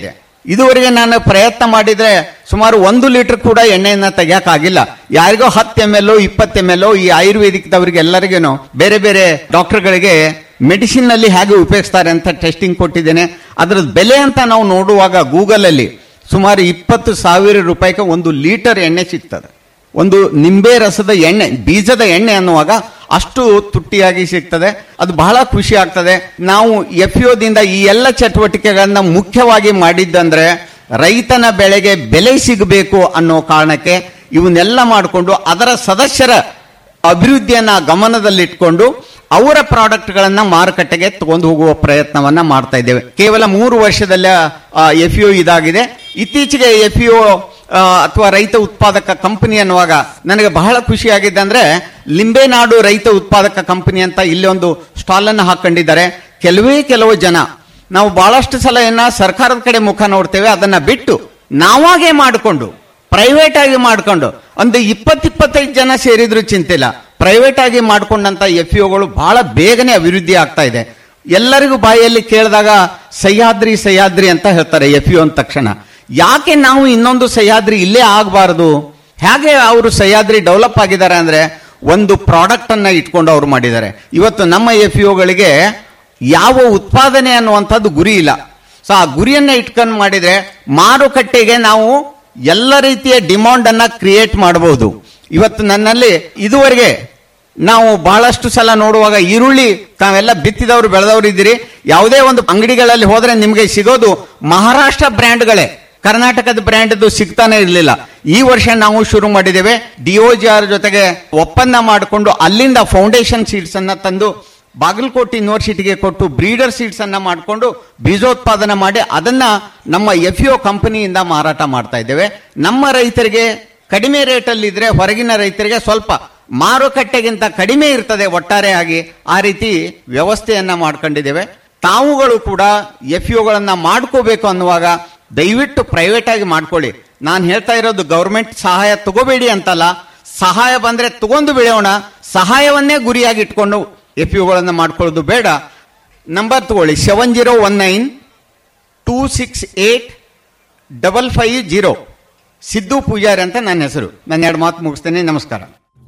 ಇದುವರೆಗೆ ನಾನು ಪ್ರಯತ್ನ ಮಾಡಿದ್ರೆ ಸುಮಾರು ಒಂದು ಲೀಟರ್ ಕೂಡ ಎಣ್ಣೆಯನ್ನ ತೆಗಿಯಕ್ಕಾಗಿಲ್ಲ ಯಾರಿಗೋ ಹತ್ತು ಎಮ್ ಎಲ್ ಇಪ್ಪತ್ತು ಎಮ್ ಎಲ್ ಈ ಆಯುರ್ವೇದಿಕ್ದವರಿಗೆ ಎಲ್ಲರಿಗೇನು ಬೇರೆ ಬೇರೆ ಡಾಕ್ಟರ್ಗಳಿಗೆ ಮೆಡಿಸಿನ್ ನಲ್ಲಿ ಹೇಗೆ ಉಪಯೋಗಿಸ್ತಾರೆ ಅಂತ ಟೆಸ್ಟಿಂಗ್ ಕೊಟ್ಟಿದ್ದೇನೆ ಅದರ ಬೆಲೆ ಅಂತ ನಾವು ನೋಡುವಾಗ ಗೂಗಲ್ ಅಲ್ಲಿ ಸುಮಾರು ಇಪ್ಪತ್ತು ಸಾವಿರ ರೂಪಾಯಿಗೆ ಒಂದು ಲೀಟರ್ ಎಣ್ಣೆ ಸಿಗ್ತದೆ ಒಂದು ನಿಂಬೆ ರಸದ ಎಣ್ಣೆ ಬೀಜದ ಎಣ್ಣೆ ಅನ್ನುವಾಗ ಅಷ್ಟು ತುಟ್ಟಿಯಾಗಿ ಸಿಗ್ತದೆ ಅದು ಬಹಳ ಖುಷಿ ಆಗ್ತದೆ ನಾವು ಎಫ್ ದಿಂದ ಈ ಎಲ್ಲ ಚಟುವಟಿಕೆಗಳನ್ನ ಮುಖ್ಯವಾಗಿ ಮಾಡಿದ್ದಂದ್ರೆ ರೈತನ ಬೆಳೆಗೆ ಬೆಲೆ ಸಿಗಬೇಕು ಅನ್ನೋ ಕಾರಣಕ್ಕೆ ಇವನ್ನೆಲ್ಲ ಮಾಡಿಕೊಂಡು ಅದರ ಸದಸ್ಯರ ಅಭಿವೃದ್ಧಿಯನ್ನ ಗಮನದಲ್ಲಿಟ್ಕೊಂಡು ಅವರ ಪ್ರಾಡಕ್ಟ್ಗಳನ್ನ ಮಾರುಕಟ್ಟೆಗೆ ತಗೊಂಡು ಹೋಗುವ ಪ್ರಯತ್ನವನ್ನ ಮಾಡ್ತಾ ಇದ್ದೇವೆ ಕೇವಲ ಮೂರು ವರ್ಷದಲ್ಲ ಎಫ್ ಇದಾಗಿದೆ ಇತ್ತೀಚೆಗೆ ಎಫ್ ಅಥವಾ ರೈತ ಉತ್ಪಾದಕ ಕಂಪನಿ ಅನ್ನುವಾಗ ನನಗೆ ಬಹಳ ಖುಷಿಯಾಗಿದೆ ಅಂದ್ರೆ ಲಿಂಬೆನಾಡು ರೈತ ಉತ್ಪಾದಕ ಕಂಪನಿ ಅಂತ ಇಲ್ಲಿ ಒಂದು ಸ್ಟಾಲ್ ಅನ್ನು ಹಾಕೊಂಡಿದ್ದಾರೆ ಕೆಲವೇ ಕೆಲವು ಜನ ನಾವು ಬಹಳಷ್ಟು ಸಲ ಏನ ಸರ್ಕಾರದ ಕಡೆ ಮುಖ ನೋಡ್ತೇವೆ ಅದನ್ನ ಬಿಟ್ಟು ನಾವಾಗೇ ಮಾಡಿಕೊಂಡು ಪ್ರೈವೇಟ್ ಆಗಿ ಮಾಡ್ಕೊಂಡು ಒಂದು ಇಪ್ಪತ್ತಿಪ್ಪತ್ತೈದು ಜನ ಸೇರಿದ್ರು ಚಿಂತಿಲ್ಲ ಪ್ರೈವೇಟ್ ಆಗಿ ಮಾಡ್ಕೊಂಡಂತ ಎಫ್ ಗಳು ಬಹಳ ಬೇಗನೆ ಅಭಿವೃದ್ಧಿ ಆಗ್ತಾ ಇದೆ ಎಲ್ಲರಿಗೂ ಬಾಯಲ್ಲಿ ಕೇಳಿದಾಗ ಸಹ್ಯಾದ್ರಿ ಸಹ್ಯಾದ್ರಿ ಅಂತ ಹೇಳ್ತಾರೆ ಎಫ್ ಯು ಅಂದ ತಕ್ಷಣ ಯಾಕೆ ನಾವು ಇನ್ನೊಂದು ಸಹ್ಯಾದ್ರಿ ಇಲ್ಲೇ ಆಗಬಾರದು ಹೇಗೆ ಅವರು ಸಹ್ಯಾದ್ರಿ ಡೆವಲಪ್ ಆಗಿದ್ದಾರೆ ಅಂದ್ರೆ ಒಂದು ಪ್ರಾಡಕ್ಟ್ ಅನ್ನ ಇಟ್ಕೊಂಡು ಅವ್ರು ಮಾಡಿದ್ದಾರೆ ಇವತ್ತು ನಮ್ಮ ಎಫ್ ಗಳಿಗೆ ಯಾವ ಉತ್ಪಾದನೆ ಅನ್ನುವಂಥದ್ದು ಗುರಿ ಇಲ್ಲ ಸೊ ಆ ಗುರಿಯನ್ನ ಇಟ್ಕೊಂಡು ಮಾಡಿದ್ರೆ ಮಾರುಕಟ್ಟೆಗೆ ನಾವು ಎಲ್ಲ ರೀತಿಯ ಡಿಮಾಂಡ್ ಅನ್ನ ಕ್ರಿಯೇಟ್ ಮಾಡಬಹುದು ಇವತ್ತು ನನ್ನಲ್ಲಿ ಇದುವರೆಗೆ ನಾವು ಬಹಳಷ್ಟು ಸಲ ನೋಡುವಾಗ ಈರುಳ್ಳಿ ತಾವೆಲ್ಲ ಬಿತ್ತಿದವರು ಬೆಳೆದವರು ಇದ್ದೀರಿ ಯಾವುದೇ ಒಂದು ಅಂಗಡಿಗಳಲ್ಲಿ ಹೋದ್ರೆ ನಿಮಗೆ ಸಿಗೋದು ಮಹಾರಾಷ್ಟ್ರ ಬ್ರ್ಯಾಂಡ್ಗಳೇ ಕರ್ನಾಟಕದ ಬ್ರ್ಯಾಂಡ್ ಸಿಗ್ತಾನೆ ಇರಲಿಲ್ಲ ಈ ವರ್ಷ ನಾವು ಶುರು ಮಾಡಿದ್ದೇವೆ ಡಿಒಜಿಆರ್ ಜೊತೆಗೆ ಒಪ್ಪಂದ ಮಾಡಿಕೊಂಡು ಅಲ್ಲಿಂದ ಫೌಂಡೇಶನ್ ಸೀಡ್ಸ್ ಅನ್ನ ತಂದು ಬಾಗಲಕೋಟೆ ಯೂನಿವರ್ಸಿಟಿಗೆ ಕೊಟ್ಟು ಬ್ರೀಡರ್ ಸೀಡ್ಸ್ ಅನ್ನ ಮಾಡಿಕೊಂಡು ಬೀಜೋತ್ಪಾದನೆ ಮಾಡಿ ಅದನ್ನ ನಮ್ಮ ಎಫ್ ಯು ಕಂಪನಿಯಿಂದ ಮಾರಾಟ ಮಾಡ್ತಾ ಇದ್ದೇವೆ ನಮ್ಮ ರೈತರಿಗೆ ಕಡಿಮೆ ರೇಟಲ್ಲಿ ಇದ್ರೆ ಹೊರಗಿನ ರೈತರಿಗೆ ಸ್ವಲ್ಪ ಮಾರುಕಟ್ಟೆಗಿಂತ ಕಡಿಮೆ ಇರ್ತದೆ ಒಟ್ಟಾರೆಯಾಗಿ ಆ ರೀತಿ ವ್ಯವಸ್ಥೆಯನ್ನ ಮಾಡ್ಕೊಂಡಿದ್ದೇವೆ ತಾವುಗಳು ಕೂಡ ಎಫ್ ಯುಗಳನ್ನ ಮಾಡ್ಕೋಬೇಕು ಅನ್ನುವಾಗ ದಯವಿಟ್ಟು ಪ್ರೈವೇಟ್ ಆಗಿ ಮಾಡ್ಕೊಳ್ಳಿ ನಾನು ಹೇಳ್ತಾ ಇರೋದು ಗೌರ್ಮೆಂಟ್ ಸಹಾಯ ತಗೋಬೇಡಿ ಅಂತಲ್ಲ ಸಹಾಯ ಬಂದ್ರೆ ತಗೊಂಡು ಬೆಳೆಯೋಣ ಸಹಾಯವನ್ನೇ ಗುರಿಯಾಗಿ ಇಟ್ಕೊಂಡು ಎಫ್ ಯುಗಳನ್ನ ಮಾಡ್ಕೊಳ್ಳೋದು ಬೇಡ ನಂಬರ್ ತಗೊಳ್ಳಿ seven zero one nine two six eight double five zero Siddu Poojari ಅಂತ ನನ್ನ ಹೆಸರು ನಾನು ಎರಡು ಮಾತು ಮುಗಿಸ್ತೇನೆ ನಮಸ್ಕಾರ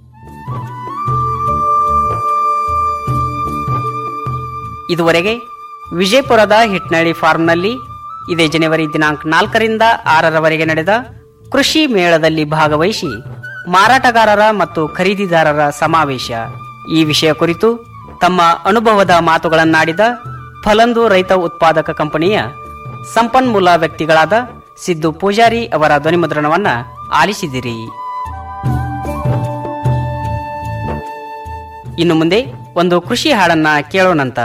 ಇದುವರೆಗೆ ವಿಜಯಪುರದ ಹಿಟ್ನಳ್ಳಿ ಫಾರ್ಮ್ನಲ್ಲಿ ಇದೇ ಜನವರಿ ದಿನಾಂಕ ನಾಲ್ಕರಿಂದ ಆರರವರೆಗೆ ನಡೆದ ಕೃಷಿ ಮೇಳದಲ್ಲಿ ಭಾಗವಹಿಸಿ ಮಾರಾಟಗಾರರ ಮತ್ತು ಖರೀದಿದಾರರ ಸಮಾವೇಶ ಈ ವಿಷಯ ಕುರಿತು ತಮ್ಮ ಅನುಭವದ ಮಾತುಗಳನ್ನಾಡಿದ ಫಲಂದು ರೈತ ಉತ್ಪಾದಕ ಕಂಪನಿಯ ಸಂಪನ್ಮೂಲ ವ್ಯಕ್ತಿಗಳಾದ ಸಿದ್ದು ಪೂಜಾರಿ ಅವರ ಧ್ವನಿಮುದ್ರಣವನ್ನ ಆಲಿಸಿದಿರಿ ಇನ್ನು ಮುಂದೆ ಒಂದು ಕೃಷಿ ಹಾಡನ್ನ ಕೇಳೋಣಂತ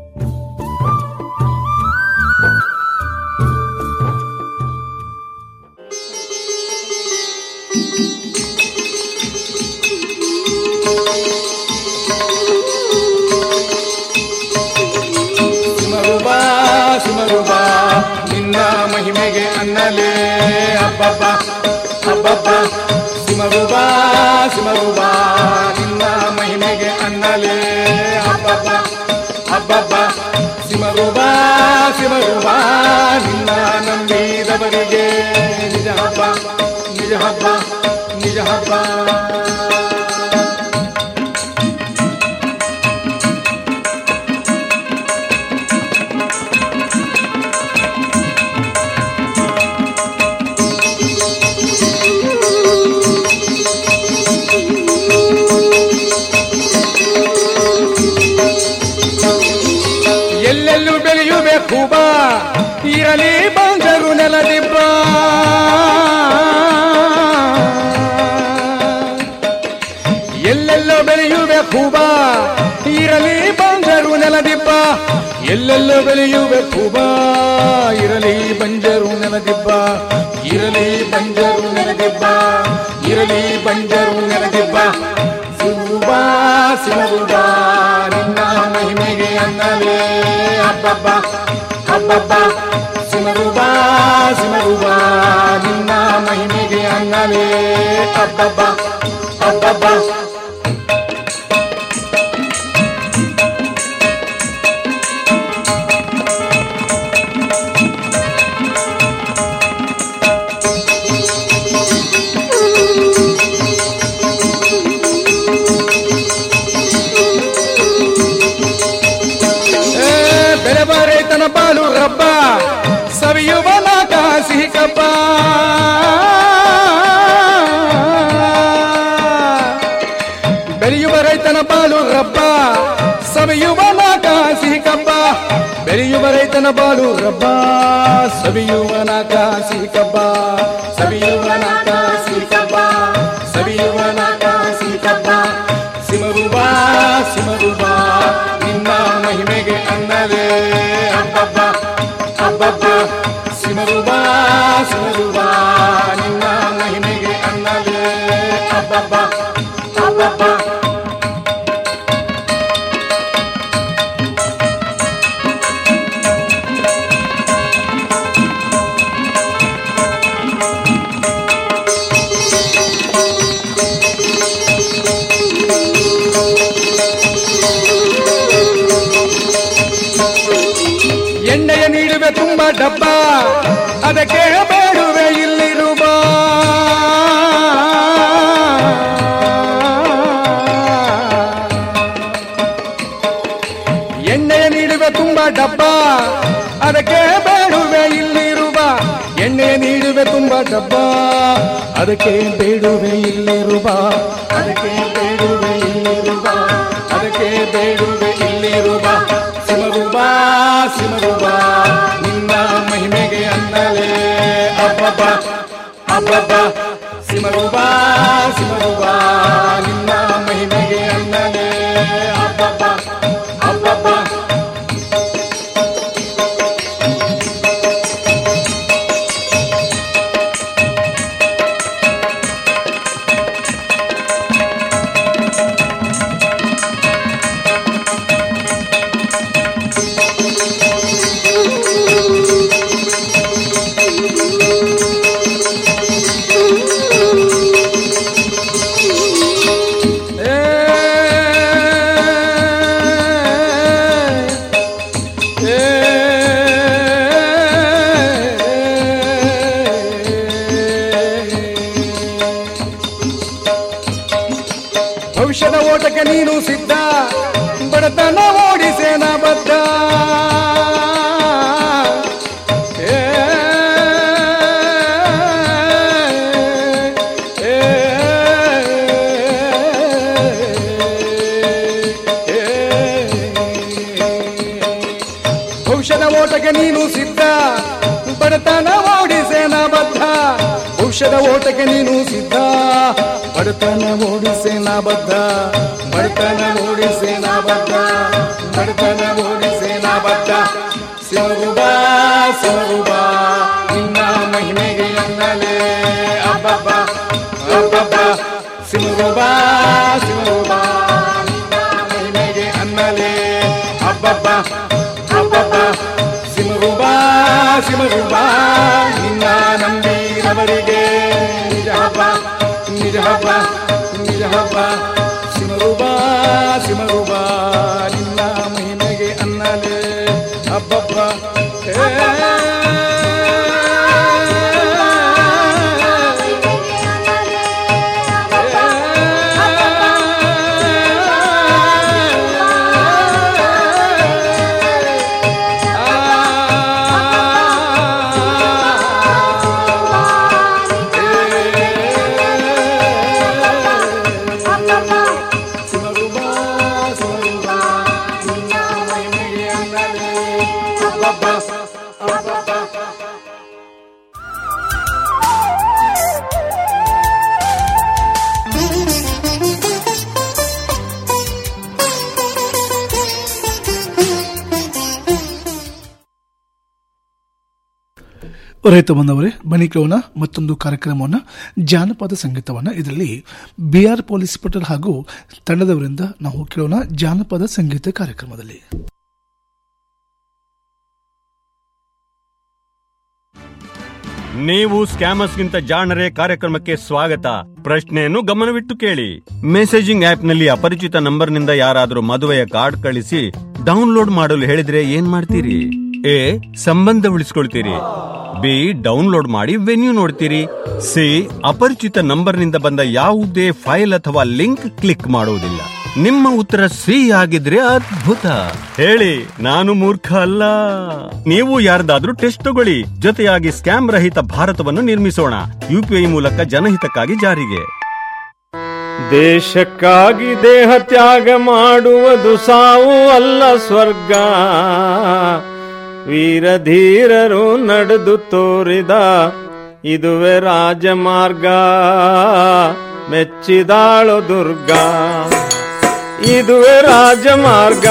ಸಿಮರುಬಾ ಸಿಮರುಬಾ ನಿನ್ನ ಮಹಿಮೆಗೆ ಅನ್ನಲೇ ಹಬ್ಬಬ್ಬ ಹಬ್ಬಬ್ಬ ಸಿಮರುಬಾ ಸಿಮರುಬಾ ನಿನ್ನ ಮಹಿಮೆಗೆ ಅನ್ನಲೇ ಹಬ್ಬಬ್ಬ ಹಬ್ಬಬ್ಬ ಸಿಮರುಬಾ ಸಿಮರುಬಾ ನಿನ್ನ ನಂಬಿದವರಿಗೆ ನಿಜ ಹಬ್ಬ ನಿಜ ಹಬ್ಬ ನಿಜ ಹಬ್ಬ ಎಲ್ಲೆಲ್ಲೂ ಬೆಳೆಯುಬೇಕು ಬಾ ಇರಲಿ ಬಂದರು ನೆಲದಿಬ್ಬ ಎಲ್ಲೆಲ್ಲೋ ಬೆಳೆಯುಬೇಕು ಬಾ ಇರಲಿ ಬಂದರು ನೆಲದಿಬ್ಬ ಎಲ್ಲೆಲ್ಲೋ ಬೆಳೆಯುಬೇಕು ಬಾ ಇರಲಿ ಬಂಜರು ನೆಲದಿಬ್ಬ ಇರಲಿ ಬಂಜರು ನೆಲದಿಬ್ಬ ಇರಲಿ ಬಂಜರು ನೆಲದಿಬ್ಬ ಸಿಗುಬಾ ಸಿಗುಬಾ ನಿನ್ನ ಮಹಿಮೆಗೆ ಅನ್ನಲೇ ಹಬ್ಬಬ್ಬ ಹಬ್ಬಬ್ಬ ಸಿಮರುಬಾ ಸಿಮರುಬಾ ನಿನ್ನ ಮಹಿಮೆಗೆ ಅನ್ನಲೇ ಹಬ್ಬಬ್ಬ ಹಬ್ಬಬ್ಬ ರೈತನ ಬಾಳು ರಬ್ಬ ಸವಿಯುವನ ಕಾಸಿ ಕಬ್ಬ ಸವಿಯುವನ ಕಾಸಿ ಕಬ್ಬ ಸವಿಯುವನ ಕಾಸಿ ಕಬ್ಬ ಸಿಮರುಬ ಸಿಮರುಬ ನಿನ್ನ ಮಹಿಮೆಗೆ ಅನ್ನಲೇ ಹಬ್ಬಬ್ಬ ಹಬ್ಬಬ್ಬ ಸಿಮರುಬ ಸಿಮರುಬ ನಿನ್ನ ಮಹಿಮೆಗೆ ಅನ್ನಲೇ ಹಬ್ಬಬ್ಬ ಹಬ್ಬಬ್ಬ ಎಣ್ಣೆಯ ನೀಡುವೆ ತುಂಬಾ ಡಬ್ಬ ಅದಕ್ಕೆ ಬೇಡುವೆ ಇಲ್ಲಿರುವ ಎಣ್ಣೆಯ ನೀಡುವೆ ತುಂಬಾ ಡಬ್ಬ ಅದಕ್ಕೆ ಬೇಡುವೆ ಇಲ್ಲಿರುವ ಎಣ್ಣೆಯ ನೀಡುವೆ ತುಂಬಾ ಡಬ್ಬ ಅದಕ್ಕೆ ಬೇಡುವೆ ಇಲ್ಲಿರುವ ಅದಕ್ಕೆ ಬೇಡುವೆ ಇಲ್ಲಿರುವ ಅದಕ್ಕೆ ಬೇಡುವೆ ಇಲ್ಲಿರುವ ಸಿಮರುಬ ಸಿಮರುಬ ನಿನ್ನ ಮಹಿಮೆಗೆ ಅನ್ನಲೇ ಅಬ್ಬಬ್ಬ ಅಬ್ಬಬ್ಬ ಸಿಮರುಬ ಸಿಮರುಬ ನಿನ್ನ ಮಹಿಮೆಗೆ ಅನ್ನಲೇ ಅಬ್ಬಬ್ಬ ಅಬ್ಬಬ್ಬ ಭವಿಷ್ಯದ ಓಟಕ್ಕೆ ನೀನು ಸಿದ್ಧ ಬಡತನ ಓಡಿಸೇನ ಬದ್ಧ ಏ, ಏ, ಏ, ಭವಿಷ್ಯದ ಓಟಕ್ಕೆ ನೀನು ಸಿದ್ಧ ಬಡತನ ಓಡಿಸೇನ ಬದ್ಧ ಭವಿಷ್ಯದ ಓಟಕ್ಕೆ ನೀನು ಸಿದ್ಧ ಬಡತನ ಓಡಿಸೇನ ಬದ್ಧ ಬಡತನ ಓಡಿಸೇನ ಬದ್ಧ ಬಡತನ ಓಡಿಸೇನ ಬದ್ಧ ಸಿಮರುಬ ಸಿಮರುಬ ನಿನ್ನ ಮಹಿಮೆಗೆ ಅನ್ನಲೇ ಅಬ್ಬಬ್ಬ ಅಬ್ಬಬ್ಬ ಸಿಮರುಬ ಸಿಮರುಬ ನಿನ್ನ ಮಹಿಮೆಗೆ ಅನ್ನಲೇ ಅಬ್ಬಬ್ಬ ಅಬ್ಬಬ್ಬ ಸಿಮರುಬ ಸಿಮರುಬ ನಿನ್ನ ನಂಬಿರವರಿಗೆ ನಿಜ ಹಬ್ಬ ನಿಜ ಹಬ್ಬ ನಿಜ ಹಬ್ಬ ಸಿಮರುಬ ಸಿಮರುಬ ನಿನ್ನ ಮಹಿಮೆಗೆ ಅನ್ನಲೇ ಹಬ್ಬಬ್ಬ ರೈತ ಬಂದವರೇ ಬನ್ನಿ ಕೇಳೋಣ ಮತ್ತೊಂದು ಕಾರ್ಯಕ್ರಮವನ್ನು ಜಾನಪದ ಸಂಗೀತವನ್ನು ಇದರಲ್ಲಿ ಬಿ ಆರ್ ಪೊಲೀಸ್ ಪಟೇಲ್ ಹಾಗೂ ತಂಡದವರಿಂದ ನಾವು ಕೇಳೋಣ ಜಾನಪದ ಸಂಗೀತ ಕಾರ್ಯಕ್ರಮದಲ್ಲಿ ನೀವು ಸ್ಕ್ಯಾಮರ್ಸ್ಗಿಂತ ಜಾಣರೇ ಕಾರ್ಯಕ್ರಮಕ್ಕೆ ಸ್ವಾಗತ ಪ್ರಶ್ನೆಯನ್ನು ಗಮನವಿಟ್ಟು ಕೇಳಿ ಮೆಸೇಜಿಂಗ್ ಆಪ್ನಲ್ಲಿ ಅಪರಿಚಿತ ನಂಬರ್ನಿಂದ ಯಾರಾದರೂ ಮದುವೆಯ ಕಾರ್ಡ್ ಕಳಿಸಿ ಡೌನ್ಲೋಡ್ ಮಾಡಲು ಹೇಳಿದ್ರೆ ಏನ್ ಮಾಡ್ತೀರಿ ಎ ಸಂಬಂಧ ಉಳಿಸ್ಕೊಳ್ತೀರಿ ಬಿ ಡೌನ್ಲೋಡ್ ಮಾಡಿ ವೆನ್ಯೂ ನೋಡ್ತೀರಿ ಸಿ ಅಪರಿಚಿತ ನಂಬರ್ನಿಂದ ಬಂದ ಯಾವುದೇ ಫೈಲ್ ಅಥವಾ ಲಿಂಕ್ ಕ್ಲಿಕ್ ಮಾಡುವುದಿಲ್ಲ ನಿಮ್ಮ ಉತ್ತರ ಸಿ ಆಗಿದ್ರೆ ಅದ್ಭುತ ಹೇಳಿ ನಾನು ಮೂರ್ಖ ಅಲ್ಲ ನೀವು ಯಾರ್ದಾದ್ರೂ ಟೆಸ್ಟ್ ತಗೊಳ್ಳಿ ಜೊತೆಯಾಗಿ ಸ್ಕ್ಯಾಮ್ ರಹಿತ ಭಾರತವನ್ನು ನಿರ್ಮಿಸೋಣ ಯುಪಿಐ ಮೂಲಕ ಜನಹಿತಕ್ಕಾಗಿ ಜಾರಿಗೆ ದೇಶಕ್ಕಾಗಿ ದೇಹ ತ್ಯಾಗ ಮಾಡುವುದು ಸಾವು ಅಲ್ಲ ಸ್ವರ್ಗ ವೀರಧೀರರು ನಡೆದು ತೋರಿದ ಇದುವೆ ರಾಜಮಾರ್ಗ ಮೆಚ್ಚಿದಾಳು ದುರ್ಗಾ ಇದುವೆ ರಾಜಮಾರ್ಗ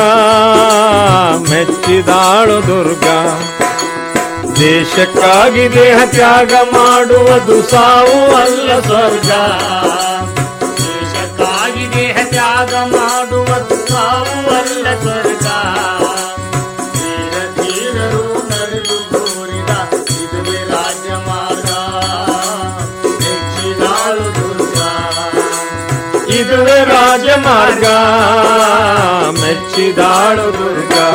ಮೆಚ್ಚಿದಾಳು ದುರ್ಗಾ ದೇಶಕ್ಕಾಗಿ ದೇಹ ತ್ಯಾಗ ಮಾಡುವುದು ಸಾವು ಅಲ್ಲ ಸ್ವರ್ಗ ದೇಶಕ್ಕಾಗಿ ದೇಹ ತ್ಯಾಗ ಮಾಡುವುದು ಸಾವು ಅಲ್ಲ ಸ್ವರ್ಗ ಧೀರ ಧೀರರು ನಡೆದು ತೋರಿದ ಇದುವೇ ರಾಜ್ಯ ಮಾರ್ಗ ಮೆಚ್ಚಿದಾಳು ದುರ್ಗಾ ಇದುವೆ ರಾಜಮಾರ್ಗ ಮೆಚ್ಚಿದಾಳು ದುರ್ಗಾ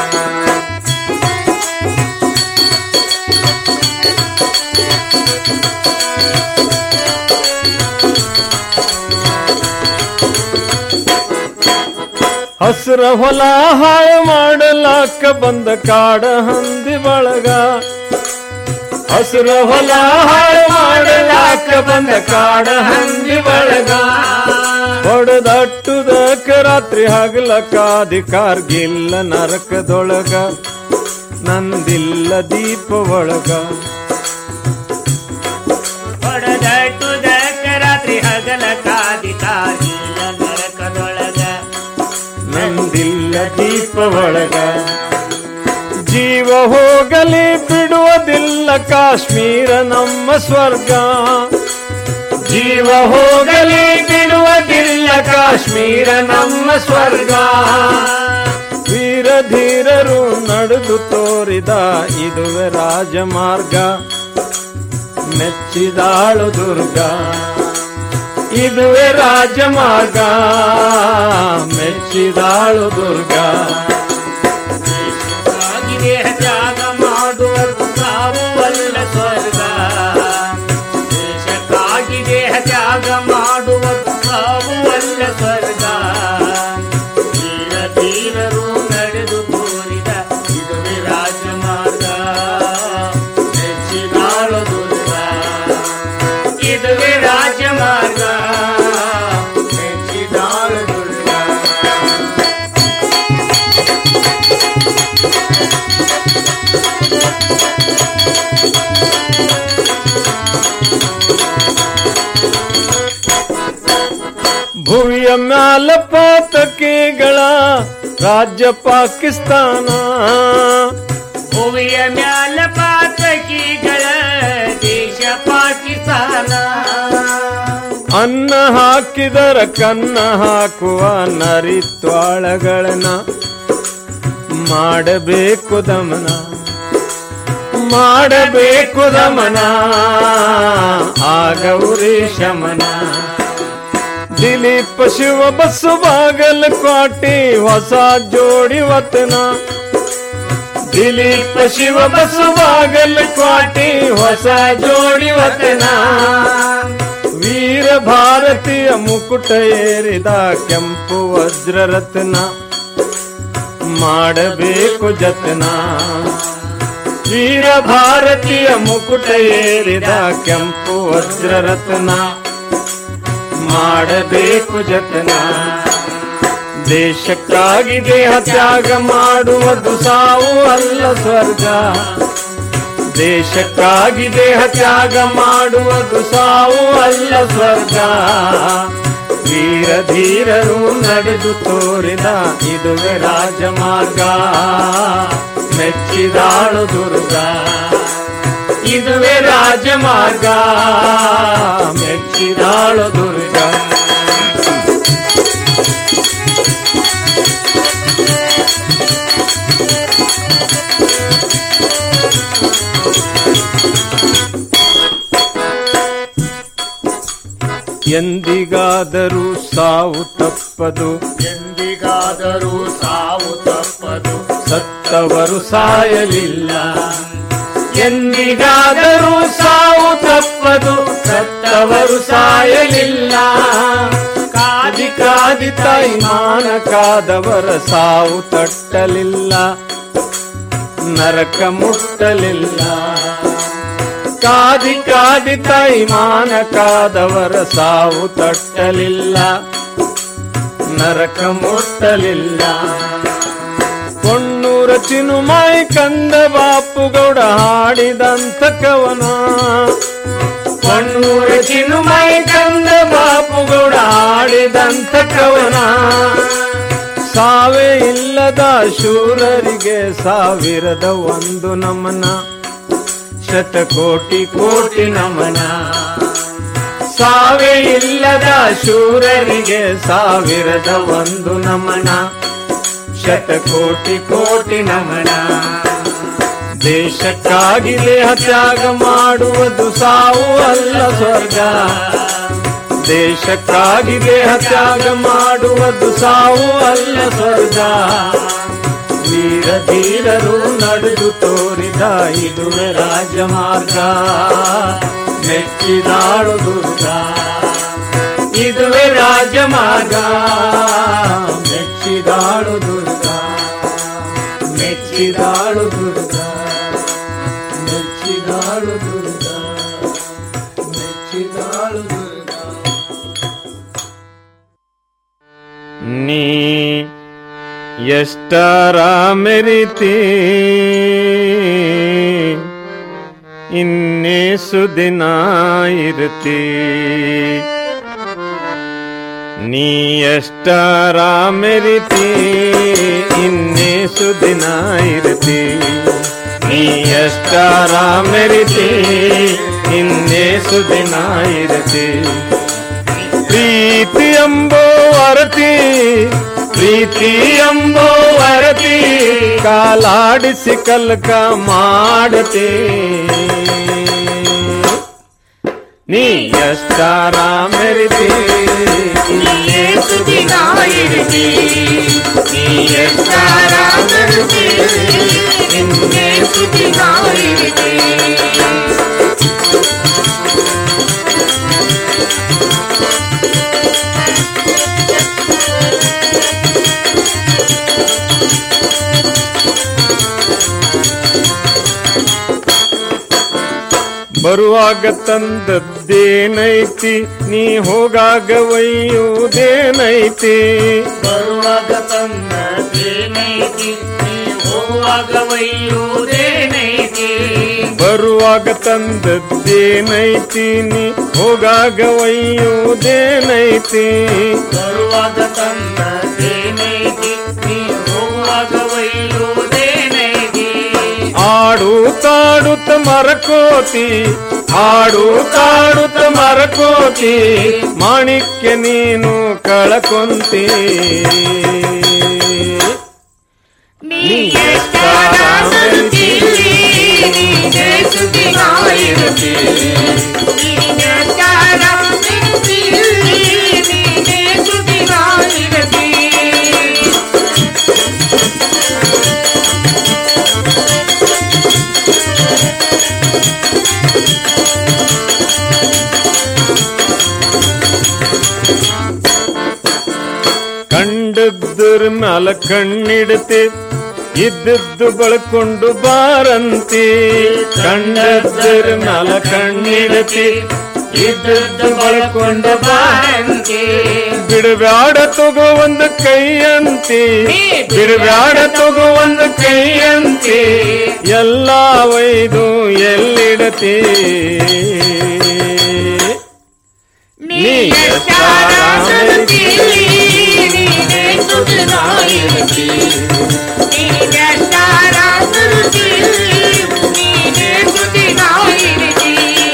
ಹಸ್ರ ಹೊಲ ಹಾಳು ಮಾಡಲಾಕ ಬಂದ ಕಾಡ ಹಂದಿ ಬಳಗ ಹಸ್ರ ಹೊಲ ಹಾಳು ಮಾಡಲಾಕ ಬಂದ ಕಾಡ ಹಂದಿ ಬಳಗ ಹೊಡೆದಟ್ಟುದಕ್ಕ ರಾತ್ರಿ ಹಗಲಕ ಅಧಿಕಾರ್ಗಿಲ್ಲ ನರಕದೊಳಗ ನಂದಿಲ್ಲ ದೀಪ ಒಳಗ ಹೊಡೆದಟ್ಟುದಕ್ಕ ರಾತ್ರಿ ಹಗಲ ಕಾದಿಕಾಗಿಲ್ಲ ನರಕದೊಳಗ ನಂದಿಲ್ಲ ದೀಪ ಒಳಗ ಜೀವ ಹೋಗಲಿ ಬಿಡುವುದಿಲ್ಲ ಕಾಶ್ಮೀರ ನಮ್ಮ ಸ್ವರ್ಗ ಜೀವ ಹೋಗಲಿ ಬಿಡುವುದಿಲ್ಲ ಕಾಶ್ಮೀರ ನಮ್ಮ ಸ್ವರ್ಗ ವೀರ ಧೀರರು ನಡೆದು ತೋರಿದ ಇದುವೆ ರಾಜಮಾರ್ಗ ಮೆಚ್ಚಿದಾಳು ದುರ್ಗಾ ಇದುವೆ ರಾಜಮಾರ್ಗ ಮೆಚ್ಚಿದಾಳು ದುರ್ಗಾ ದೇಶಕ್ಕಾಗಿ ದೇಹ ತ್ಯಾಗ ಮಾಡುವುದು ಸಾವು ಅಲ್ಲ ಸ್ವರ್ಗ ದೇಶಕ್ಕಾಗಿ ದೇಹ ತ್ಯಾಗ ಮಾಡುವುದು ಸಾವು ಅಲ್ಲ ಸ್ವರ್ಗ ಧೀರ ಧೀರರು ನಡೆದು ತೋರಿದ ಇದುವೇ ರಾಜಮಾರ್ಗ ಮೆಚ್ಚಿದಾಳು ದುರ್ಗಾ ಇದುವೇ ರಾಜಮಾರ್ಗ ಮೆಚ್ಚಿದಾಳು ದುರ್ಗಾ ಭುವಿಯ ಮ್ಯಾಲ ಪಾತಕಿಗಳ ರಾಜ್ಯ ಪಾಕಿಸ್ತಾನ ಭುವಿಯ ಮ್ಯಾಲ ಪಾತಕಿಗಳ ದೇಶ ಪಾಕಿಸ್ತಾನ ಅನ್ನ ಹಾಕಿದರ ಕನ್ನ ಹಾಕುವ ನರಿತ್ವಾಳಗಳನ್ನ ಮಾಡಬೇಕು ದಮನ ಮಾಡಬೇಕು ದಮನ ಆಗೌರಿ ಶಮನ ದಿಲೀಪ ಶಿವ ಬಸ್ಸು ಬಾಗಲ ಕ್ವಾಟಿ ಹೊಸ ಜೋಡಿ ವತನ ದಿಲೀಪ ಶಿವ ಬಸ್ಸು ಬಾಗಲ ಕ್ವಾಟಿ ಹೊಸ ಜೋಡಿ ವತನ ವೀರ ಭಾರತೀಯ ಮುಕುಟ ಏರಿದ ಕೆಂಪು ವಜ್ರರತ್ನ ಮಾಡಬೇಕು ಜತನ ವೀರ ಭಾರತೀಯ ಮುಕುಟ ಏರಿದ ಕೆಂಪು ವಜ್ರರತ್ನ ಮಾಡಬೇಕು ಜತನ ದೇಶಕ್ಕಾಗಿ ದೇಹ ತ್ಯಾಗ ಮಾಡುವುದು ಸಾವು ಅಲ್ಲ ಸ್ವರ್ಗ ದೇಶಕ್ಕಾಗಿ ದೇಹ ತ್ಯಾಗ ಮಾಡುವುದು ಸಾವು ಅಲ್ಲ ಸ್ವರ್ಗ ವೀರ ಧೀರರು ನಡೆದು ತೋರಿದ ಇದುವೆ ರಾಜಮಾರ್ಗ ಮೆಚ್ಚಿದಾಳು ದುರ್ಗಾ ಇದುವೆ ರಾಜಮಾರ್ಗ ಮೆಚ್ಚಿದಾಳು ದುರ್ಗಾ ಎಂದಿಗಾದರೂ ಸಾವು ತಪ್ಪದು ಎಂದಿಗಾದರೂ ಸಾವು ತಪ್ಪದು ಸತ್ತವರು ಸಾಯಲಿಲ್ಲ ಎಂದಿಗಾದರೂ ಸಾವು ತಪ್ಪದು ಸತ್ತವರು ಸಾಯಲಿಲ್ಲ ಕಾದಿ ಕಾದಿ ತಾಯಿ ಮಾನ ಕಾದವರ ಸಾವು ತಟ್ಟಲಿಲ್ಲ ನರಕ ಮುಟ್ಟಲಿಲ್ಲ ಕಾದಿ ಕಾದಿ ತಾಯಿ ಮಾನ ಕಾದವರ ಸಾವು ತಟ್ಟಲಿಲ್ಲ ನರಕ ಮುಟ್ಟಲಿಲ್ಲ ಕೊಣ್ಣೂರ ಚಿನುಮಾಯಿ ಕಂದ ಬಾಪುಗೌಡ ಹಾಡಿದಂತ ಕವನ ಕೊಣ್ಣೂರ ಚಿನುಮಾಯಿ ಕಂದ ಬಾಪುಗೌಡ ಹಾಡಿದಂತ ಕವನ ಸಾವೇ ಇಲ್ಲದ ಶೂರರಿಗೆ ಸಾವಿರದ ಒಂದು ನಮನ ಶತಕೋಟಿ ಕೋಟಿ ನಮನ ಸಾವೇ ಇಲ್ಲದ ಶೂರರಿಗೆ ಸಾವಿರದ ಒಂದು ನಮನ ಶತಕೋಟಿ ಕೋಟಿ ನಮನ ದೇಶಕ್ಕಾಗಿ ದೇಹ ತ್ಯಾಗ ಮಾಡುವುದು ಸಾವು ಅಲ್ಲ ಸ್ವರ್ಗ ದೇಶಕ್ಕಾಗಿ ದೇಹ ತ್ಯಾಗ ಮಾಡುವುದು ಸಾವು ಅಲ್ಲ ಸ್ವರ್ಗ ವೀರ ಧೀರರು ನಡೆದು ತೋರಿದ ಇದುವೆ ರಾಜಮಾರ್ಗ ಮೆಚ್ಚಿದಾಳು ದುರ್ಗ ಇದುವೆ ರಾಜಮಾರ್ಗ ಮೆಚ್ಚಿದಾಳು ದುರ್ಗ ಮೆಚ್ಚಿದಾಳು ದುರ್ಗ ಮೆಚ್ಚಿದಾಳು ದುರ್ಗ ಮೆಚ್ಚಿದಾಳು ದುರ್ಗ ನೀ ಎಷ್ಟರ ಮೆರಿತಿ ಇನ್ನೇ ಸುದಿನ ಇರುತ್ತಿ ನೀ ಎಷ್ಟರ ಮೆರಿತಿ ಇನ್ನೇ ಸುದಿನ ಇರುತ್ತಿ ನೀ ಎಷ್ಟರ ಮೆರಿತಿ ಇನ್ನೇ ಸುದಿನ ಇರುತ್ತಿ ಪ್ರೀತಿ ಎಂಬೋ ಅರತಿ ಪ್ರೀತಿ ಎಂಬೋ ಅರತಿ ಕಾಲಾಡಿಸಿ ಕಲ್ಕ ಮಾಡತಿ ನೀ ಎಷ್ಟಾರ ಮೆರಿತಿ ಇನ್ನೇ ಸುದಿನ ಇರಿತಿ ನೀ ಎಷ್ಟಾರ ಮೆರಿತಿ ಇನ್ನೇ ಸುದಿನ ಇರಿತಿ ಬರುವಾಗ ತಂದದ್ದೇನೈತಿ ನೀ ಹೋಗಾಗ ಒಯ್ಯುವುದೇನೈತಿ ಬರುವಾಗ ತಂದದೇನೈತಿ ನೀ ಹೋಗುವಾಗ ಒಯ್ಯುವುದೇನೈತಿ ಬರುವಾಗ ತಂದದ್ದೇನೈತಿ ನೀ ಹೋಗಾಗ ಒಯ್ಯುವುದೇನೈತಿ ಬರುವಾಗ ತಂದದೇನೈತಿ ನೀ ಹೋಗುವಾಗ ಒಯ್ಯುವುದೇನೈತಿ ಆಡು ತಾಡುತ್ತ ಮರಕೋತಿ ಆಡು ತಾಡುತ್ತ ಮರಕೋತಿ ಮಾಣಿಕ್ಯ ನೀನು ಕಳಕೊಂತಿ ನೀ ಎಷ್ಟಾರ ಮರುತ್ತೀರಿ, ನೀನೇ ಸುದಿನ ಇರುತ್ತಿ. ನೀ ಎಷ್ಟಾರ ಮರುತ್ತೀರಿ, ನೀನೇ ಸುದಿನ ಇರುತ್ತಿ. ಕಂಡದ್ರ ಮ್ಯಾಲ ಕಣ್ಣಿಡತಿ ಇದ್ದದ್ದು ಬಳಕೊಂಡು ಬಾರಂತಿ ಕಂಡದ್ರ ಮ್ಯಾಲ ಕಣ್ಣಿಡತಿ ಇದ್ದದ್ದು ಬಳಕೊಂಡು ಬಾರಂತಿ ಬಿಡಬ್ಯಾಡ ತಗೋ ಒಂದು ಕೈಯಂತಿ ಬಿಡಬ್ಯಾಡ ತಗೋ ಒಂದು ಕೈಯಂತಿ ಎಲ್ಲ ಒಯ್ದು ಎಲ್ಲಿಡತಿ ನೀ ಎಷ್ಟಾರ ಮರುತ್ತೀರಿ, ನೀನೇ ಸುದಿನ ಇರುತ್ತಿ. ನೀ ಎಷ್ಟಾರ ಮರುತ್ತೀರಿ, ನೀನೇ ಸುದಿನ ಇರುತ್ತಿ.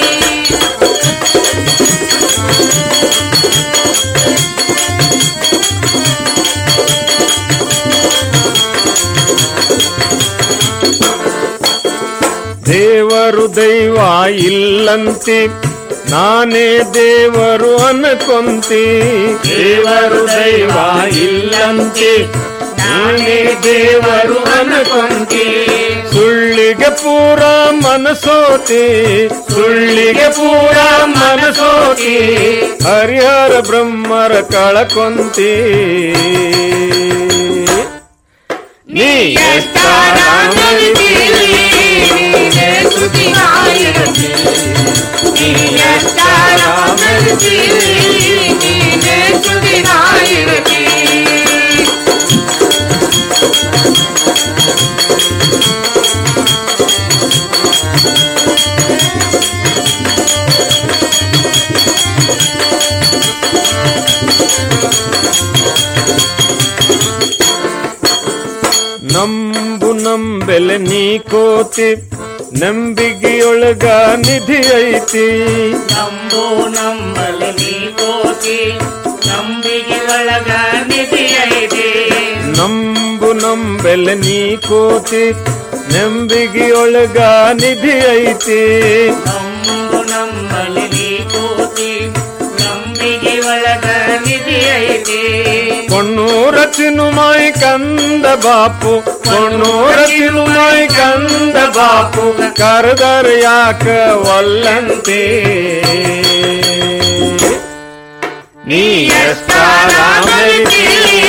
ದೇವರು ದೈವ ಇಲ್ಲಂತೆ ನಾನೇ ದೇವರು ಅನ್ಕೊಂತಿ ದೇವರು ದೈವ ಇಲ್ಲಂತೆ ನಾನೇ ದೇವರು ಅನ್ಕೊಂತಿ ಸುಳ್ಳಿಗೆ ಪೂರ ಮನಸೋತಿ ಸುಳ್ಳಿಗೆ ಪೂರ ಮನಸೋತಿ ಹರಿಹರ ಬ್ರಹ್ಮರ ಕಳಕೊಂತಿ ನೀ ಎಷ್ಟಾರ ಮರುತ್ತೀರಿ, ನೀನೇ ಸುದಿನ ಇರುತ್ತಿ. ನೀ ಎಷ್ಟಾರ ಮರುತ್ತೀರಿ, ನೀನೇ ಸುದಿನ ಇರುತ್ತಿ. ಕೋತಿ ನಂಬಿಗೆಯೊಳಗ ನಿಧಿ ಐತಿ ನಂಬು ನಂಬಲು ನೀ ಕೋತಿ ನಂಬಿಗೆ ಒಳಗ ನಿಧಿ ಐತಿ ನಂಬು ನಂಬೆಲ್ಲ ನೀ ಕೋತಿ ನಂಬಿಗೆಯೊಳಗ ನಿಧಿ ಐತಿ ನಂಬು ನಂಬಲು ನೀ ಕೋತಿ ನಂಬಿಗೆ ಒಳಗ ನಿಧಿ ಐತಿ ಕೊಣ್ಣೂರ ಚಿನುಮಾಯಿ ಕಂದ ಬಾಪು ಕೊಣ್ಣೂರ ಚಿನುಮಾಯಿ ಕಂದ ಬಾಪು ಕರೆದರ ಯಾಕ ಒಲ್ಲಂತೆ ನೀ ಎಷ್ಟಾರ ಮೆರಿತಿ